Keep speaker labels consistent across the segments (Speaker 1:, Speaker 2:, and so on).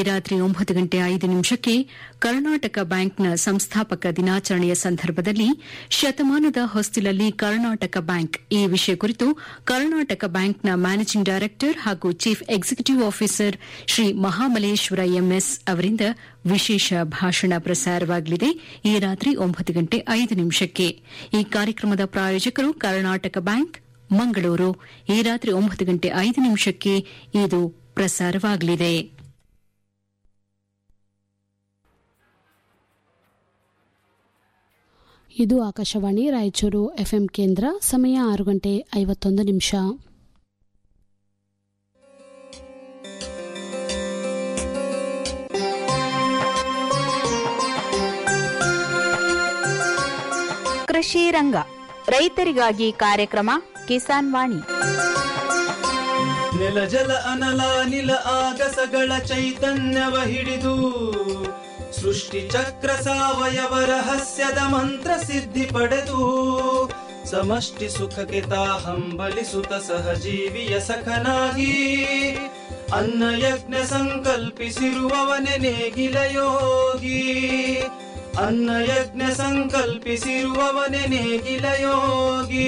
Speaker 1: ಈ ರಾತ್ರಿ ಒಂಬತ್ತು ಗಂಟೆ ಐದು ನಿಮಿಷಕ್ಕೆ ಕರ್ನಾಟಕ ಬ್ಯಾಂಕ್ನ ಸಂಸ್ಥಾಪಕ ದಿನಾಚರಣೆಯ ಸಂದರ್ಭದಲ್ಲಿ ಶತಮಾನದ ಹೊಸ್ತಿಲಲ್ಲಿ ಕರ್ನಾಟಕ ಬ್ಯಾಂಕ್ ಈ ವಿಷಯ ಕುರಿತು ಕರ್ನಾಟಕ ಬ್ಯಾಂಕ್ನ ಮ್ಯಾನೇಜಿಂಗ್ ಡೈರೆಕ್ಟರ್ ಹಾಗೂ chief executive officer Shri Mahamaleshwara M S ಅವರಿಂದ ವಿಶೇಷ ಭಾಷಣ ಪ್ರಸಾರವಾಗಲಿದೆ ಈ ರಾತ್ರಿ ಒಂಬತ್ತು ಗಂಟೆ ಐದು ನಿಮಿಷಕ್ಕೆ ಈ ಕಾರ್ಯಕ್ರಮದ ಪ್ರಾಯೋಜಕರು ಕರ್ನಾಟಕ ಬ್ಯಾಂಕ್ ಮಂಗಳೂರು ಈ ರಾತ್ರಿ ಒಂಬತ್ತು ಗಂಟೆ ಐದು ನಿಮಿಷಕ್ಕೆ ಇದು ಪ್ರಸಾರವಾಗಲಿದೆ
Speaker 2: ಇದು ಆಕಾಶವಾಣಿ ರಾಯಚೂರು ಎಫ್ಎಂ ಕೇಂದ್ರ ಸಮಯ ಆರು ಗಂಟೆ ಐವತ್ತೊಂದು ನಿಮಿಷ
Speaker 3: ಕೃಷಿ ರಂಗ ರೈತರಿಗಾಗಿ ಕಾರ್ಯಕ್ರಮ ಕಿಸಾನ್ ವಾಣಿ
Speaker 4: ನೆಲ ಜಲ ಅನಲ ನಿಲ ಆಗಸಗಳ ಚೈತನ್ಯವ ಹಿಡಿದು ಸೃಷ್ಟಿ ಚಕ್ರ ಸಾವಯವ ರಹಸ್ಯದ ಮಂತ್ರ ಸಿದ್ಧಿ ಪಡೆದು ಸಮಷ್ಟಿ ಸುಖಕ್ಕೆ ತಾ ಹಂಬಲಿಸುತ್ತ ಸಹಜೀವಿಯ ಸಖನಾಗಿ ಅನ್ನ ಯಜ್ಞ ಸಂಕಲ್ಪಿಸಿರುವವನೆ ನೇಗಿಲ ಯೋಗಿ ಅನ್ನ ಯಜ್ಞ ಸಂಕಲ್ಪಿಸಿರುವವನೆ ನೇಗಿಲ ಯೋಗಿ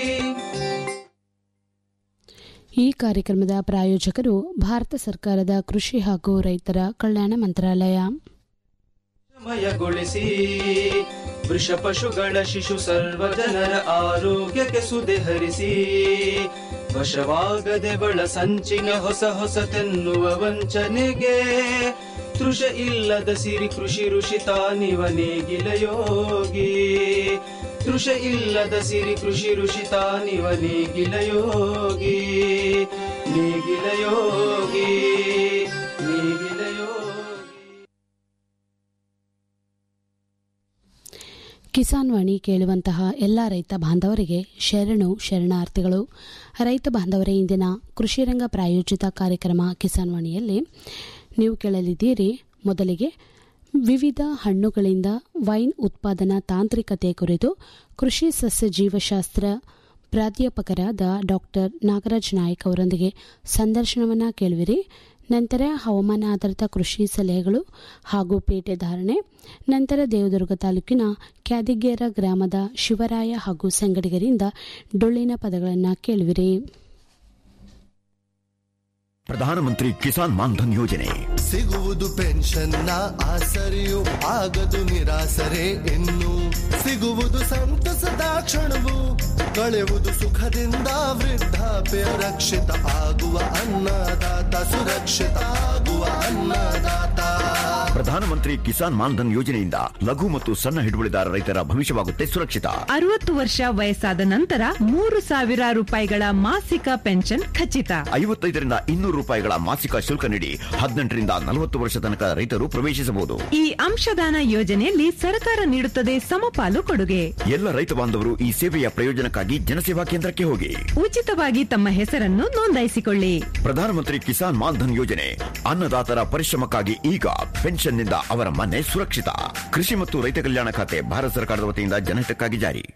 Speaker 2: ಈ ಕಾರ್ಯಕ್ರಮದ ಪ್ರಾಯೋಜಕರು ಭಾರತ ಸರ್ಕಾರದ ಕೃಷಿ ಹಾಗೂ ರೈತರ ಕಲ್ಯಾಣ ಮಂತ್ರಾಲಯ
Speaker 4: ಮಯಗೊಳಿಸಿ ವೃಷ ಪಶುಗಳ ಶಿಶು ಸರ್ವ ಜನರ ಆರೋಗ್ಯಕ್ಕೆ ಸುದೆ ಹರಿಸಿ ವಶವಾಗದೆ ಬಳ ಸಂಚಿನ ಹೊಸ ಹೊಸತೆನ್ನುವ ವಂಚನೆಗೆ ತೃಷ ಇಲ್ಲದ ಸಿರಿ ಕೃಷಿ ಋಷಿ ತಾನಿವ ನೇಗಿಲ ಯೋಗಿ ತೃಷ ಇಲ್ಲದ ಸಿರಿ ಕೃಷಿ ಋಷಿ ತಾನಿವ ನೇಗಿಲ ಯೋಗಿ ನೇಗಿಲ ಯೋಗಿ ನೇಗಿಲ ಯೋಗಿ
Speaker 2: ಕಿಸಾನ್ ವಾಣಿ ಕೇಳುವಂತಹ ಎಲ್ಲ ರೈತ ಬಾಂಧವರಿಗೆ ಶರಣು ಶರಣಾರ್ಥಿಗಳು ರೈತ ಬಾಂಧವರೇ ಇಂದಿನ ಕೃಷಿರಂಗ ಪ್ರಾಯೋಜಿತ ಕಾರ್ಯಕ್ರಮ ಕಿಸಾನ್ ವಾಣಿಯಲ್ಲಿ ನೀವು ಕೇಳಲಿದ್ದೀರಿ ಮೊದಲಿಗೆ ವಿವಿಧ ಹಣ್ಣುಗಳಿಂದ ವೈನ್ ಉತ್ಪಾದನಾ ತಾಂತ್ರಿಕತೆ ಕುರಿತು ಕೃಷಿ ಸಸ್ಯ ಜೀವಶಾಸ್ತ್ರ ಪ್ರಾಧ್ಯಾಪಕರಾದ ಡಾಕ್ಟರ್ ನಾಗರಾಜ್ ನಾಯ್ಕ್ ಅವರೊಂದಿಗೆ ಸಂದರ್ಶನವನ್ನು ಕೇಳುವಿರಿ ನಂತರ ಹವಾಮಾನ ಆಧಾರಿತ ಕೃಷಿ ಸಲಹೆಗಳು ಹಾಗೂ ಪೇಟೆ ಧಾರಣೆ ನಂತರ ದೇವದುರ್ಗ ತಾಲೂಕಿನ ಕ್ಯಾದಿಗೇರ ಗ್ರಾಮದ ಶಿವರಾಯ ಹಾಗೂ ಸಂಗಡಿಗರಿಂದ ಡೊಳ್ಳಿನ ಪದಗಳನ್ನು ಕೇಳುವಿರಿ
Speaker 5: ಪ್ರಧಾನಮಂತ್ರಿ ಕಿಸಾನ್ ಮಾನ್ಧನ್ ಯೋಜನೆ
Speaker 6: ಸಿಗುವುದು ಪೆನ್ಷನ್ನ ಆಸರೆಯು ಆಗದು ನಿರಾಸರೆ ಇನ್ನು ಸಿಗುವುದು ಸಂತಸದ ಕ್ಷಣವು ಕಳೆಯುವುದು ಸುಖದಿಂದ ವೃದ್ಧಾಪ್ಯ ರಕ್ಷಿತ ಆಗುವ ಅನ್ನದಾತ ಸುರಕ್ಷಿತ ಆಗುವ ಅನ್ನದಾತ
Speaker 5: ಪ್ರಧಾನಮಂತ್ರಿ ಕಿಸಾನ್ ಮಾನ್ಧನ್ ಯೋಜನೆಯಿಂದ ಲಘು ಮತ್ತು ಸಣ್ಣ ಹಿಡುವಳಿದಾರ ರೈತರ ಭವಿಷ್ಯವಾಗುತ್ತೆ ಸುರಕ್ಷಿತ
Speaker 7: ಅರವತ್ತು ವರ್ಷ ವಯಸ್ಸಾದ ನಂತರ ಮೂರು ಸಾವಿರ ರೂಪಾಯಿಗಳ ಮಾಸಿಕ ಪೆನ್ಷನ್ ಖಚಿತ
Speaker 5: ಐವತ್ತೈದರಿಂದ ಇನ್ನೂರು ರೂಪಾಯಿಗಳ ಮಾಸಿಕ ಶುಲ್ಕ ನೀಡಿ ಹದಿನೆಂಟರಿಂದ ನಲವತ್ತು ವರ್ಷ ತನಕ ರೈತರು ಪ್ರವೇಶಿಸಬಹುದು
Speaker 7: ಈ ಅಂಶದಾನ ಯೋಜನೆಯಲ್ಲಿ ಸರ್ಕಾರ ನೀಡುತ್ತದೆ ಸಮಪಾಲು ಕೊಡುಗೆ
Speaker 5: ಎಲ್ಲ ರೈತ ಬಾಂಧವರು ಈ ಸೇವೆಯ ಪ್ರಯೋಜನಕ್ಕಾಗಿ ಜನಸೇವಾ ಕೇಂದ್ರಕ್ಕೆ ಹೋಗಿ
Speaker 7: ಉಚಿತವಾಗಿ ತಮ್ಮ ಹೆಸರನ್ನು ನೋಂದಾಯಿಸಿಕೊಳ್ಳಿ
Speaker 5: ಪ್ರಧಾನಮಂತ್ರಿ ಕಿಸಾನ್ ಮಾನ್ಧನ್ ಯೋಜನೆ ಅನ್ನದಾತರ ಪರಿಶ್ರಮಕ್ಕಾಗಿ ಈಗ ಪೆನ್ಷನ್ನಿಂದ ಅವರ ಮನೆ ಸುರಕ್ಷಿತ ಕೃಷಿ ಮತ್ತು ರೈತ ಕಲ್ಯಾಣ ಖಾತೆ ಭಾರತ ಸರ್ಕಾರದ ವತಿಯಿಂದ ಜನಹಿತಕ್ಕಾಗಿ ಜಾರಿ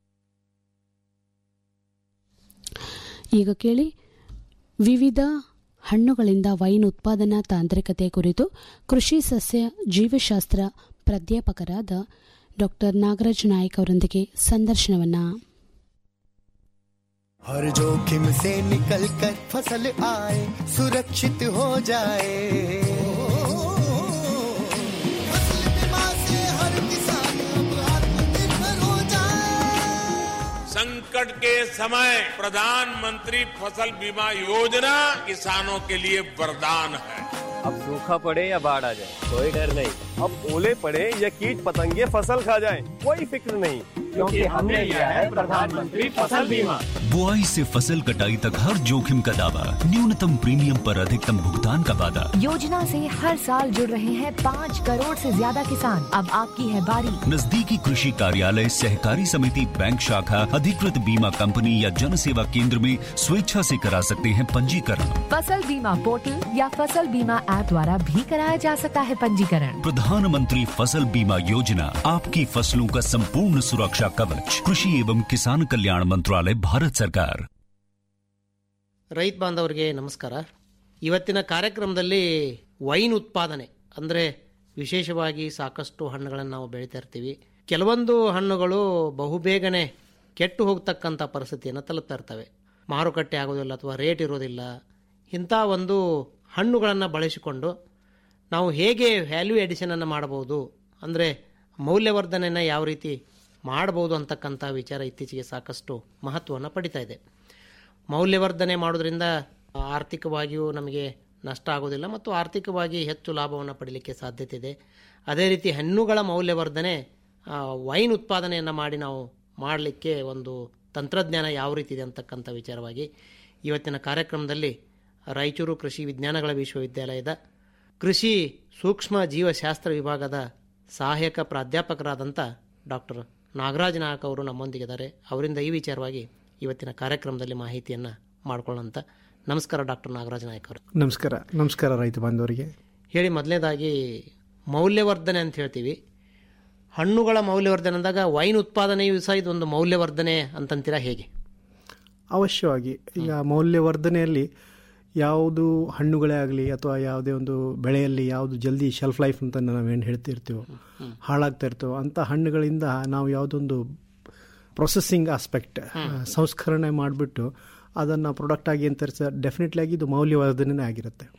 Speaker 2: ಈಗ ಕೇಳಿ ವಿವಿಧ ಹಣ್ಣುಗಳಿಂದ ವೈನ್ ಉತ್ಪಾದನಾ ತಾಂತ್ರಿಕತೆ ಕುರಿತು ಕೃಷಿ ಸಸ್ಯ ಜೀವಶಾಸ್ತ್ರ ಪ್ರಾಧ್ಯಾಪಕರಾದ ಡಾಕ್ಟರ್ ನಾಗರಾಜ್ ನಾಯ್ಕ್ ಅವರೊಂದಿಗೆ ಸಂದರ್ಶನವನ್ನ
Speaker 6: हर जोखिम से निकल कर फसल आए सुरक्षित हो जाए फसल बीमा से हर किसान अब आत्मनिर्भर हो जाए
Speaker 8: संकट के समय प्रधानमंत्री फसल बीमा योजना किसानों के लिए वरदान है
Speaker 9: अब सूखा पड़े या बाढ़ आ जाए कोई डर नहीं अब ओले पड़े या कीट पतंगे फसल खा जाए कोई फिक्र नहीं क्योंकि हमने लिया है प्रधानमंत्री फसल बीमा
Speaker 10: बुआई से फसल कटाई तक हर जोखिम का दावा न्यूनतम प्रीमियम पर अधिकतम भुगतान का वादा
Speaker 11: योजना से हर साल जुड़ रहे हैं पाँच करोड़ से ज्यादा किसान अब आपकी है बारी
Speaker 10: नजदीकी कृषि कार्यालय सहकारी समिति बैंक शाखा अधिकृत बीमा कंपनी या जन सेवा केंद्र में स्वेच्छा से करा सकते हैं पंजीकरण
Speaker 11: फसल बीमा पोर्टल या फसल बीमा ऐप द्वारा भी कराया जा सकता है पंजीकरण
Speaker 10: प्रधानमंत्री फसल बीमा योजना आपकी फसलों का संपूर्ण सुरक्षा कवच कृषि एवं किसान कल्याण मंत्रालय भारत सरकार
Speaker 12: ರೈತ ಬಾಂಧವರಿಗೆ ನಮಸ್ಕಾರ ಇವತ್ತಿನ ಕಾರ್ಯಕ್ರಮದಲ್ಲಿ ವೈನ್ ಉತ್ಪಾದನೆ ಅಂದರೆ ವಿಶೇಷವಾಗಿ ಸಾಕಷ್ಟು ಹಣ್ಣುಗಳನ್ನು ನಾವು ಬೆಳೀತಾ ಇರ್ತೀವಿ ಕೆಲವೊಂದು ಹಣ್ಣುಗಳು ಬಹುಬೇಗನೆ ಕೆಟ್ಟು ಹೋಗ್ತಕ್ಕಂಥ ಪರಿಸ್ಥಿತಿಯನ್ನು ತಲುಪ್ತಾ ಇರ್ತವೆ ಮಾರುಕಟ್ಟೆ ಆಗೋದಿಲ್ಲ ಅಥವಾ ರೇಟ್ ಇರೋದಿಲ್ಲ ಇಂಥ ಒಂದು ಹಣ್ಣುಗಳನ್ನು ಬಳಸಿಕೊಂಡು ನಾವು ಹೇಗೆ ವ್ಯಾಲ್ಯೂ ಎಡಿಷನನ್ನು ಮಾಡಬಹುದು ಅಂದರೆ ಮೌಲ್ಯವರ್ಧನೆಯನ್ನು ಯಾವ ರೀತಿ ಮಾಡಬಹುದು ಅಂತಕ್ಕಂಥ ವಿಚಾರ ಇತ್ತೀಚೆಗೆ ಸಾಕಷ್ಟು ಮಹತ್ವವನ್ನು ಪಡಿತಾ ಇದೆ ಮೌಲ್ಯವರ್ಧನೆ ಮಾಡೋದ್ರಿಂದ ಆರ್ಥಿಕವಾಗಿಯೂ ನಮಗೆ ನಷ್ಟ ಆಗೋದಿಲ್ಲ ಮತ್ತು ಆರ್ಥಿಕವಾಗಿ ಹೆಚ್ಚು ಲಾಭವನ್ನು ಪಡೀಲಿಕ್ಕೆ ಸಾಧ್ಯತೆ ಇದೆ ಅದೇ ರೀತಿ ಹಣ್ಣುಗಳ ಮೌಲ್ಯವರ್ಧನೆ ಆ, ವೈನ್ ಉತ್ಪಾದನೆಯನ್ನು ಮಾಡಿ ನಾವು ಮಾಡಲಿಕ್ಕೆ ಒಂದು ತಂತ್ರಜ್ಞಾನ ಯಾವ ರೀತಿ ಇದೆ ಅಂತಕ್ಕಂಥ ವಿಚಾರವಾಗಿ ಇವತ್ತಿನ ಕಾರ್ಯಕ್ರಮದಲ್ಲಿ ರಾಯಚೂರು ಕೃಷಿ ವಿಜ್ಞಾನಗಳ ವಿಶ್ವವಿದ್ಯಾಲಯದ ಕೃಷಿ ಸೂಕ್ಷ್ಮ ಜೀವಶಾಸ್ತ್ರ ವಿಭಾಗದ ಸಹಾಯಕ ಪ್ರಾಧ್ಯಾಪಕರಾದಂಥ ಡಾಕ್ಟರ್ ನಾಗರಾಜ್ ನಾಯಕ್ ಅವರು ನಮ್ಮೊಂದಿಗಿದ್ದಾರೆ ಅವರಿಂದ ಈ ವಿಚಾರವಾಗಿ ಇವತ್ತಿನ ಕಾರ್ಯಕ್ರಮದಲ್ಲಿ ಮಾಹಿತಿಯನ್ನು ಮಾಡ್ಕೊಳ್ಳೋಂಥ ನಮಸ್ಕಾರ ಡಾಕ್ಟರ್ ನಾಗರಾಜ್ ನಾಯಕ್ ಅವರು
Speaker 13: ನಮಸ್ಕಾರ ನಮಸ್ಕಾರ ರೈತ ಬಾಂಧವರಿಗೆ
Speaker 12: ಹೇಳಿ ಮೊದಲನೇದಾಗಿ ಮೌಲ್ಯವರ್ಧನೆ ಅಂತ ಹೇಳ್ತೀವಿ ಹಣ್ಣುಗಳ ಮೌಲ್ಯವರ್ಧನೆ ಅಂದಾಗ ವೈನ್ ಉತ್ಪಾದನೆಯೂ ಸಹ ಇದೊಂದು ಮೌಲ್ಯವರ್ಧನೆ ಅಂತಂತೀರಾ ಹೇಗೆ
Speaker 13: ಅವಶ್ಯವಾಗಿ ಈಗ ಮೌಲ್ಯವರ್ಧನೆಯಲ್ಲಿ ಯಾವುದು ಹಣ್ಣುಗಳೇ ಆಗಲಿ ಅಥವಾ ಯಾವುದೇ ಒಂದು ಬೆಳೆಯಲ್ಲಿ ಯಾವುದು ಜಲ್ದಿ ಶೆಲ್ಫ್ ಲೈಫ್ ಅಂತ ನಾವೇನು ಹೇಳ್ತಿರ್ತೀವೋ ಹಾಳಾಗ್ತಾ ಇರ್ತೀವೋ ಅಂಥ ಹಣ್ಣುಗಳಿಂದ ನಾವು ಯಾವುದೊಂದು ಪ್ರೊಸೆಸಿಂಗ್ ಆಸ್ಪೆಕ್ಟ್ ಸಂಸ್ಕರಣೆ ಮಾಡಿಬಿಟ್ಟು ಅದನ್ನು ಪ್ರಾಡಕ್ಟ್ ಆಗಿ ಅಂತ ಡೆಫಿನೆಟ್ಲಿ ಆಗಿ ಇದು ಮೌಲ್ಯವರ್ಧನೆ ಆಗಿರುತ್ತೆ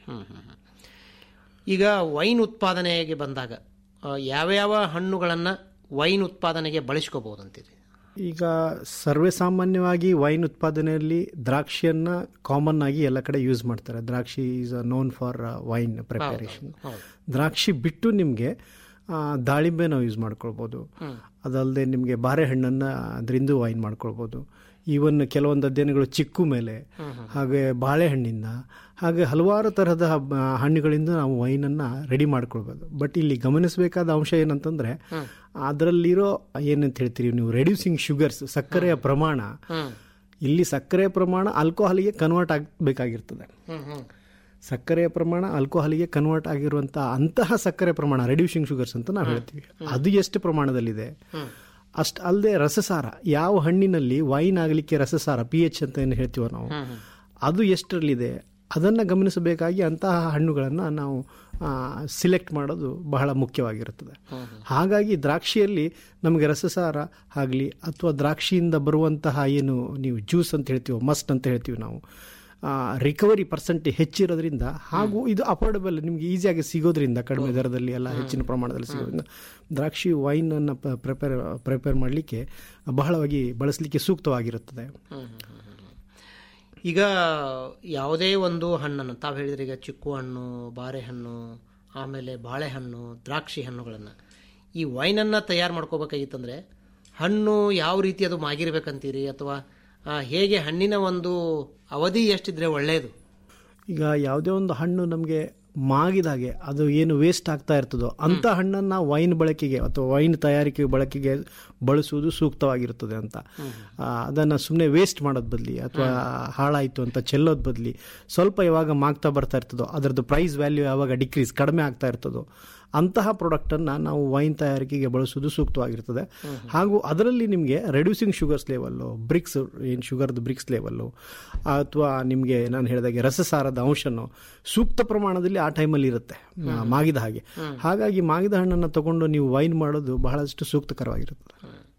Speaker 12: ಈಗ ವೈನ್ ಉತ್ಪಾದನೆಗೆ ಬಂದಾಗ ಆ, ಯಾವ್ಯಾವ ಹಣ್ಣುಗಳನ್ನು ವೈನ್ ಉತ್ಪಾದನೆಗೆ ಬಳಸ್ಕೋಬಹುದು ಅಂತೀರಿ
Speaker 13: ಈಗ ಸರ್ವೇ ಸಾಮಾನ್ಯವಾಗಿ ವೈನ್ ಉತ್ಪಾದನೆಯಲ್ಲಿ ದ್ರಾಕ್ಷಿಯನ್ನು ಕಾಮನ್ ಆಗಿ ಎಲ್ಲ ಕಡೆ ಯೂಸ್ ಮಾಡ್ತಾರೆ ದ್ರಾಕ್ಷಿ is known for wine preparation ದ್ರಾಕ್ಷಿ ಬಿಟ್ಟು ನಿಮಗೆ ದಾಳಿಂಬೆ ನಾವು ಯೂಸ್ ಮಾಡ್ಕೊಳ್ಬೋದು ಅದಲ್ಲದೆ ನಿಮಗೆ ಬಾರೆಹಣ್ಣನ್ನು ಅದರಿಂದ ವೈನ್ ಮಾಡ್ಕೊಳ್ಬೋದು ಈವನ್ ಕೆಲವೊಂದು ಅಧ್ಯಯನಗಳು ಚಿಕ್ಕು ಮೇಲೆ ಹಾಗೆ ಬಾಳೆಹಣ್ಣಿಂದ ಹಾಗೆ ಹಲವಾರು ತರಹದ ಆ, ಹಣ್ಣುಗಳಿಂದ ನಾವು ವೈನನ್ನು ರೆಡಿ ಮಾಡ್ಕೊಳ್ಬೋದು ಬಟ್ ಇಲ್ಲಿ ಗಮನಿಸಬೇಕಾದ ಅಂಶ ಏನಂತಂದ್ರೆ ಅದರಲ್ಲಿರೋ ಏನಂತ ಹೇಳ್ತೀರಿ ನೀವು ರೆಡ್ಯೂಸಿಂಗ್ ಶುಗರ್ಸ್ ಸಕ್ಕರೆಯ ಪ್ರಮಾಣ ಇಲ್ಲಿ ಸಕ್ಕರೆಯ ಪ್ರಮಾಣ ಆಲ್ಕೋಹಾಲಿಗೆ ಕನ್ವರ್ಟ್ ಆಗಬೇಕಾಗಿರ್ತದೆ ಸಕ್ಕರೆಯ ಪ್ರಮಾಣ ಆಲ್ಕೋಹಾಲಿಗೆ ಕನ್ವರ್ಟ್ ಆಗಿರುವಂಥ ಅಂತಹ ಸಕ್ಕರೆ ಪ್ರಮಾಣ ರೆಡ್ಯೂಸಿಂಗ್ ಶುಗರ್ಸ್ ಅಂತ ನಾವು ಹೇಳ್ತೀವಿ ಅದು ಎಷ್ಟು ಪ್ರಮಾಣದಲ್ಲಿದೆ ಅಷ್ಟು ಅಲ್ಲದೆ ರಸಸಾರ ಯಾವ ಹಣ್ಣಿನಲ್ಲಿ ವೈನ್ ಆಗಲಿಕ್ಕೆ ರಸಸಾರ ಪಿ ಎಚ್ ಅಂತ ಏನು ಹೇಳ್ತೀವೋ ನಾವು ಅದು ಎಷ್ಟರಲ್ಲಿದೆ ಅದನ್ನು ಗಮನಿಸಬೇಕಾಗಿ ಅಂತಹ ಹಣ್ಣುಗಳನ್ನು ನಾವು ಸಿಲೆಕ್ಟ್ ಮಾಡೋದು ಬಹಳ ಮುಖ್ಯವಾಗಿರುತ್ತದೆ ಹಾಗಾಗಿ ದ್ರಾಕ್ಷಿಯಲ್ಲಿ ನಮಗೆ ರಸಸಾರ ಆಗಲಿ ಅಥವಾ ದ್ರಾಕ್ಷಿಯಿಂದ ಬರುವಂತಹ ಏನು ನೀವು ಜ್ಯೂಸ್ ಅಂತ ಹೇಳ್ತೀವೋ ಮಸ್ಟ್ ಅಂತ ಹೇಳ್ತೀವಿ ನಾವು ರಿಕವರಿ ಪರ್ಸೆಂಟ್ ಹೆಚ್ಚಿರೋದ್ರಿಂದ ಹಾಗೂ ಇದು ಅಫೋರ್ಡಬಲ್ ನಿಮಗೆ ಈಸಿಯಾಗಿ ಸಿಗೋದ್ರಿಂದ ಕಡಿಮೆ ದರದಲ್ಲಿ ಎಲ್ಲ ಹೆಚ್ಚಿನ ಪ್ರಮಾಣದಲ್ಲಿ ಸಿಗೋದ್ರಿಂದ ದ್ರಾಕ್ಷಿ ವೈನನ್ನು ಪ್ರಿಪೇರ್ ಪ್ರಿಪೇರ್ ಮಾಡಲಿಕ್ಕೆ ಬಹಳವಾಗಿ ಬಳಸಲಿಕ್ಕೆ ಸೂಕ್ತವಾಗಿರುತ್ತದೆ
Speaker 12: ಈಗ ಯಾವುದೇ ಒಂದು ಹಣ್ಣನ್ನು ತಾವು ಹೇಳಿದ್ರೆ ಈಗ ಚಿಕ್ಕು ಹಣ್ಣು ಬಾರೆಹಣ್ಣು ಆಮೇಲೆ ಬಾಳೆಹಣ್ಣು ದ್ರಾಕ್ಷಿ ಹಣ್ಣುಗಳನ್ನು ಈ ವೈನನ್ನು ತಯಾರು ಮಾಡ್ಕೋಬೇಕಾಗಿತ್ತಂದ್ರೆ ಹಣ್ಣು ಯಾವ ರೀತಿ ಅದು ಮಾಗಿರ್ಬೇಕಂತೀರಿ ಅಥವಾ ಆ, ಹೇಗೆ ಹಣ್ಣಿನ ಒಂದು ಅವಧಿ ಎಷ್ಟಿದ್ರೆ ಒಳ್ಳೆಯದು
Speaker 13: ಈಗ ಯಾವುದೇ ಒಂದು ಹಣ್ಣು ನಮಗೆ ಮಾಗಿದ ಹಾಗೆ ಅದು ಏನು ವೇಸ್ಟ್ ಆಗ್ತಾ ಇರ್ತದೋ ಅಂಥ ಹಣ್ಣನ್ನು ವೈನ್ ಬಳಕೆಗೆ ಅಥವಾ ವೈನ್ ತಯಾರಿಕೆ ಬಳಕೆಗೆ ಬಳಸುವುದು ಸೂಕ್ತವಾಗಿರುತ್ತದೆ ಅಂತ ಅದನ್ನು ಸುಮ್ಮನೆ ವೇಸ್ಟ್ ಮಾಡೋದ್ ಬದಲಿ ಅಥವಾ ಹಾಳಾಯಿತು ಅಂತ ಚೆಲ್ಲೋದ್ ಬದಲಿ ಸ್ವಲ್ಪ ಯಾವಾಗ ಮಾಗ್ತಾ ಬರ್ತಾ ಇರ್ತದೋ ಅದರದ್ದು ಪ್ರೈಸ್ ವ್ಯಾಲ್ಯೂ ಯಾವಾಗ ಡಿಕ್ರೀಸ್ ಕಡಿಮೆ ಆಗ್ತಾ ಇರ್ತದೋ ಅಂತಹ ಪ್ರಾಡಕ್ಟನ್ನು ನಾವು ವೈನ್ ತಯಾರಿಕೆಗೆ ಬಳಸುವುದು ಸೂಕ್ತವಾಗಿರ್ತದೆ ಹಾಗೂ ಅದರಲ್ಲಿ ನಿಮಗೆ ರೆಡ್ಯೂಸಿಂಗ್ ಶುಗರ್ಸ್ ಲೆವೆಲ್ಲು ಬ್ರಿಕ್ಸ್ ಏನು ಶುಗರ್ದು ಬ್ರಿಕ್ಸ್ ಲೆವೆಲ್ಲು ಅಥವಾ ನಿಮಗೆ ನಾನು ಹೇಳಿದಾಗೆ ರಸಸಾರದ ಅಂಶನು ಸೂಕ್ತ ಪ್ರಮಾಣದಲ್ಲಿ ಆ ಟೈಮಲ್ಲಿ ಇರುತ್ತೆ ಆ, ಮಾಗಿದ ಹಾಗೆ ಹಾಗಾಗಿ ಮಾಗಿದ ಹಣ್ಣನ್ನು ತಗೊಂಡು ನೀವು ವೈನ್ ಮಾಡೋದು ಬಹಳಷ್ಟು ಸೂಕ್ತಕರವಾಗಿರುತ್ತದೆ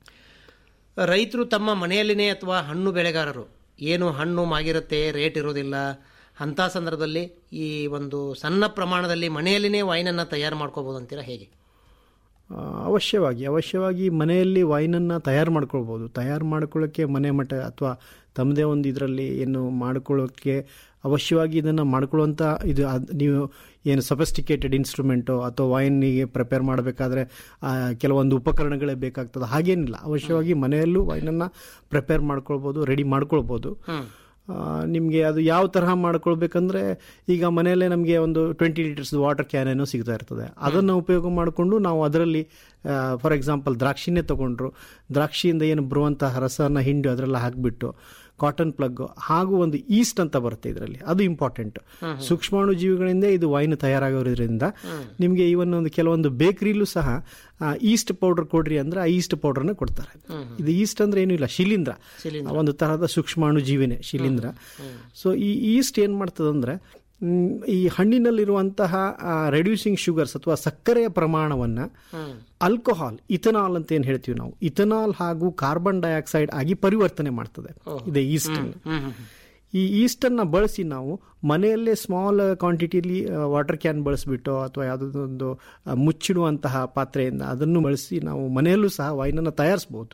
Speaker 12: ರೈತರು ತಮ್ಮ ಮನೆಯಲ್ಲಿನೇ ಅಥವಾ ಹಣ್ಣು ಬೆಳೆಗಾರರು ಏನು ಹಣ್ಣು ಮಾಗಿರುತ್ತೆ ರೇಟ್ ಇರೋದಿಲ್ಲ ಅಂಥ ಸಂದರ್ಭದಲ್ಲಿ ಈ ಒಂದು ಸಣ್ಣ ಪ್ರಮಾಣದಲ್ಲಿ ಮನೆಯಲ್ಲಿನೇ ವೈನನ್ನು ತಯಾರು ಮಾಡ್ಕೋಬೋದು ಅಂತೀರಾ ಹೇಗೆ
Speaker 13: ಆ, ಅವಶ್ಯವಾಗಿ ಅವಶ್ಯವಾಗಿ ಮನೆಯಲ್ಲಿ ವೈನನ್ನು ತಯಾರು ಮಾಡ್ಕೊಳ್ಬೋದು ತಯಾರು ಮಾಡ್ಕೊಳ್ಳೋಕ್ಕೆ ಮನೆ ಮಠ ಅಥವಾ ತಮ್ಮದೇ ಒಂದು ಇದರಲ್ಲಿ ಏನು ಮಾಡ್ಕೊಳ್ಳೋಕ್ಕೆ ಅವಶ್ಯವಾಗಿ ಇದನ್ನು ಮಾಡ್ಕೊಳ್ಳುವಂಥ ಇದು ಅದ್- ನೀವು ಏನು ಸಫಿಸ್ಟಿಕೇಟೆಡ್ ಇನ್ಸ್ಟ್ರೂಮೆಂಟು ಅಥವಾ ವೈನಿಗೆ ಪ್ರಿಪೇರ್ ಮಾಡಬೇಕಾದ್ರೆ ಕೆಲವೊಂದು ಉಪಕರಣಗಳೇ ಬೇಕಾಗ್ತದೆ ಹಾಗೇನಿಲ್ಲ ಅವಶ್ಯವಾಗಿ ಮನೆಯಲ್ಲೂ ವೈನನ್ನು ಪ್ರಿಪೇರ್ ಮಾಡ್ಕೊಳ್ಬೋದು ರೆಡಿ ಮಾಡ್ಕೊಳ್ಬೋದು ನಿಮಗೆ ಅದು ಯಾವ ತರಹ ಮಾಡ್ಕೊಳ್ಬೇಕಂದ್ರೆ ಈಗ ಮನೆಯಲ್ಲೇ ನಮಗೆ ಒಂದು ಟ್ವೆಂಟಿ ಲೀಟರ್ಸ್ ವಾಟರ್ ಕ್ಯಾನ್ ಏನೋ ಸಿಗ್ತಾ ಇರ್ತದೆ ಅದನ್ನು ಉಪಯೋಗ ಮಾಡಿಕೊಂಡು ನಾವು ಅದರಲ್ಲಿ ಫಾರ್ ಎಕ್ಸಾಂಪಲ್ ದ್ರಾಕ್ಷಿನೇ ತಗೊಂಡ್ರು ದ್ರಾಕ್ಷಿಯಿಂದ ಏನು ಬರುವಂತಹ ರಸನ ಹಿಂಡಿ ಅದರೆಲ್ಲ ಹಾಕಿಬಿಟ್ಟು ಕಾಟನ್ ಪ್ಲಗ್ ಹಾಗೂ ಒಂದು ಈಸ್ಟ್ ಅಂತ ಬರುತ್ತೆ ಇದರಲ್ಲಿ ಅದು ಇಂಪಾರ್ಟೆಂಟ್ ಸೂಕ್ಷ್ಮಾಣು ಜೀವಿಗಳಿಂದ ಇದು ವೈನ್ ತಯಾರಾಗೋದ್ರಿಂದ ನಿಮಗೆ ಇವನ್ ಒಂದು ಕೆಲವೊಂದು ಬೇಕರಿಲೂ ಸಹ ಈಸ್ಟ್ ಪೌಡರ್ ಕೊಡ್ರಿ ಅಂದ್ರೆ ಆ ಈಸ್ಟ್ ಪೌಡರ್ನ ಕೊಡ್ತಾರೆ ಇದು ಈಸ್ಟ್ ಅಂದ್ರೆ ಏನೂ ಇಲ್ಲ ಶಿಲೀಂಧ್ರ ಒಂದು ತರಹದ ಸೂಕ್ಷ್ಮಾಣು ಜೀವಿನೇ ಶಿಲೀಂಧ್ರ ಸೊ ಈ ಈಸ್ಟ್ ಏನ್ ಮಾಡ್ತದಂದ್ರೆ ಮ್, ಈ ಹಣ್ಣಿನಲ್ಲಿರುವಂತಹ ರೆಡ್ಯೂಸಿಂಗ್ ಶುಗರ್ಸ್ ಅಥವಾ ಸಕ್ಕರೆಯ ಪ್ರಮಾಣವನ್ನು ಆಲ್ಕೋಹಾಲ್ ಇಥನಾಲ್ ಅಂತ ಏನು ಹೇಳ್ತೀವಿ ನಾವು ಇಥನಾಲ್ ಹಾಗೂ ಕಾರ್ಬನ್ ಡೈಆಕ್ಸೈಡ್ ಆಗಿ ಪರಿವರ್ತನೆ ಮಾಡ್ತದೆ ಇದೆ ಈಸ್ಟ್ ಈ ಈಸ್ಟನ್ನು ಬಳಸಿ ನಾವು ಮನೆಯಲ್ಲೇ ಸ್ಮಾಲ್ ಕ್ವಾಂಟಿಟಿಲಿ ವಾಟರ್ ಕ್ಯಾನ್ ಬಳಸಿಬಿಟ್ಟು ಅಥವಾ ಯಾವುದೊಂದು ಆ, ಮುಚ್ಚಿಡುವಂತಹ ಪಾತ್ರೆಯಿಂದ ಅದನ್ನು ಬಳಸಿ ನಾವು ಮನೆಯಲ್ಲೂ ಸಹ ವೈನನ್ನು ತಯಾರಿಸ್ಬೋದು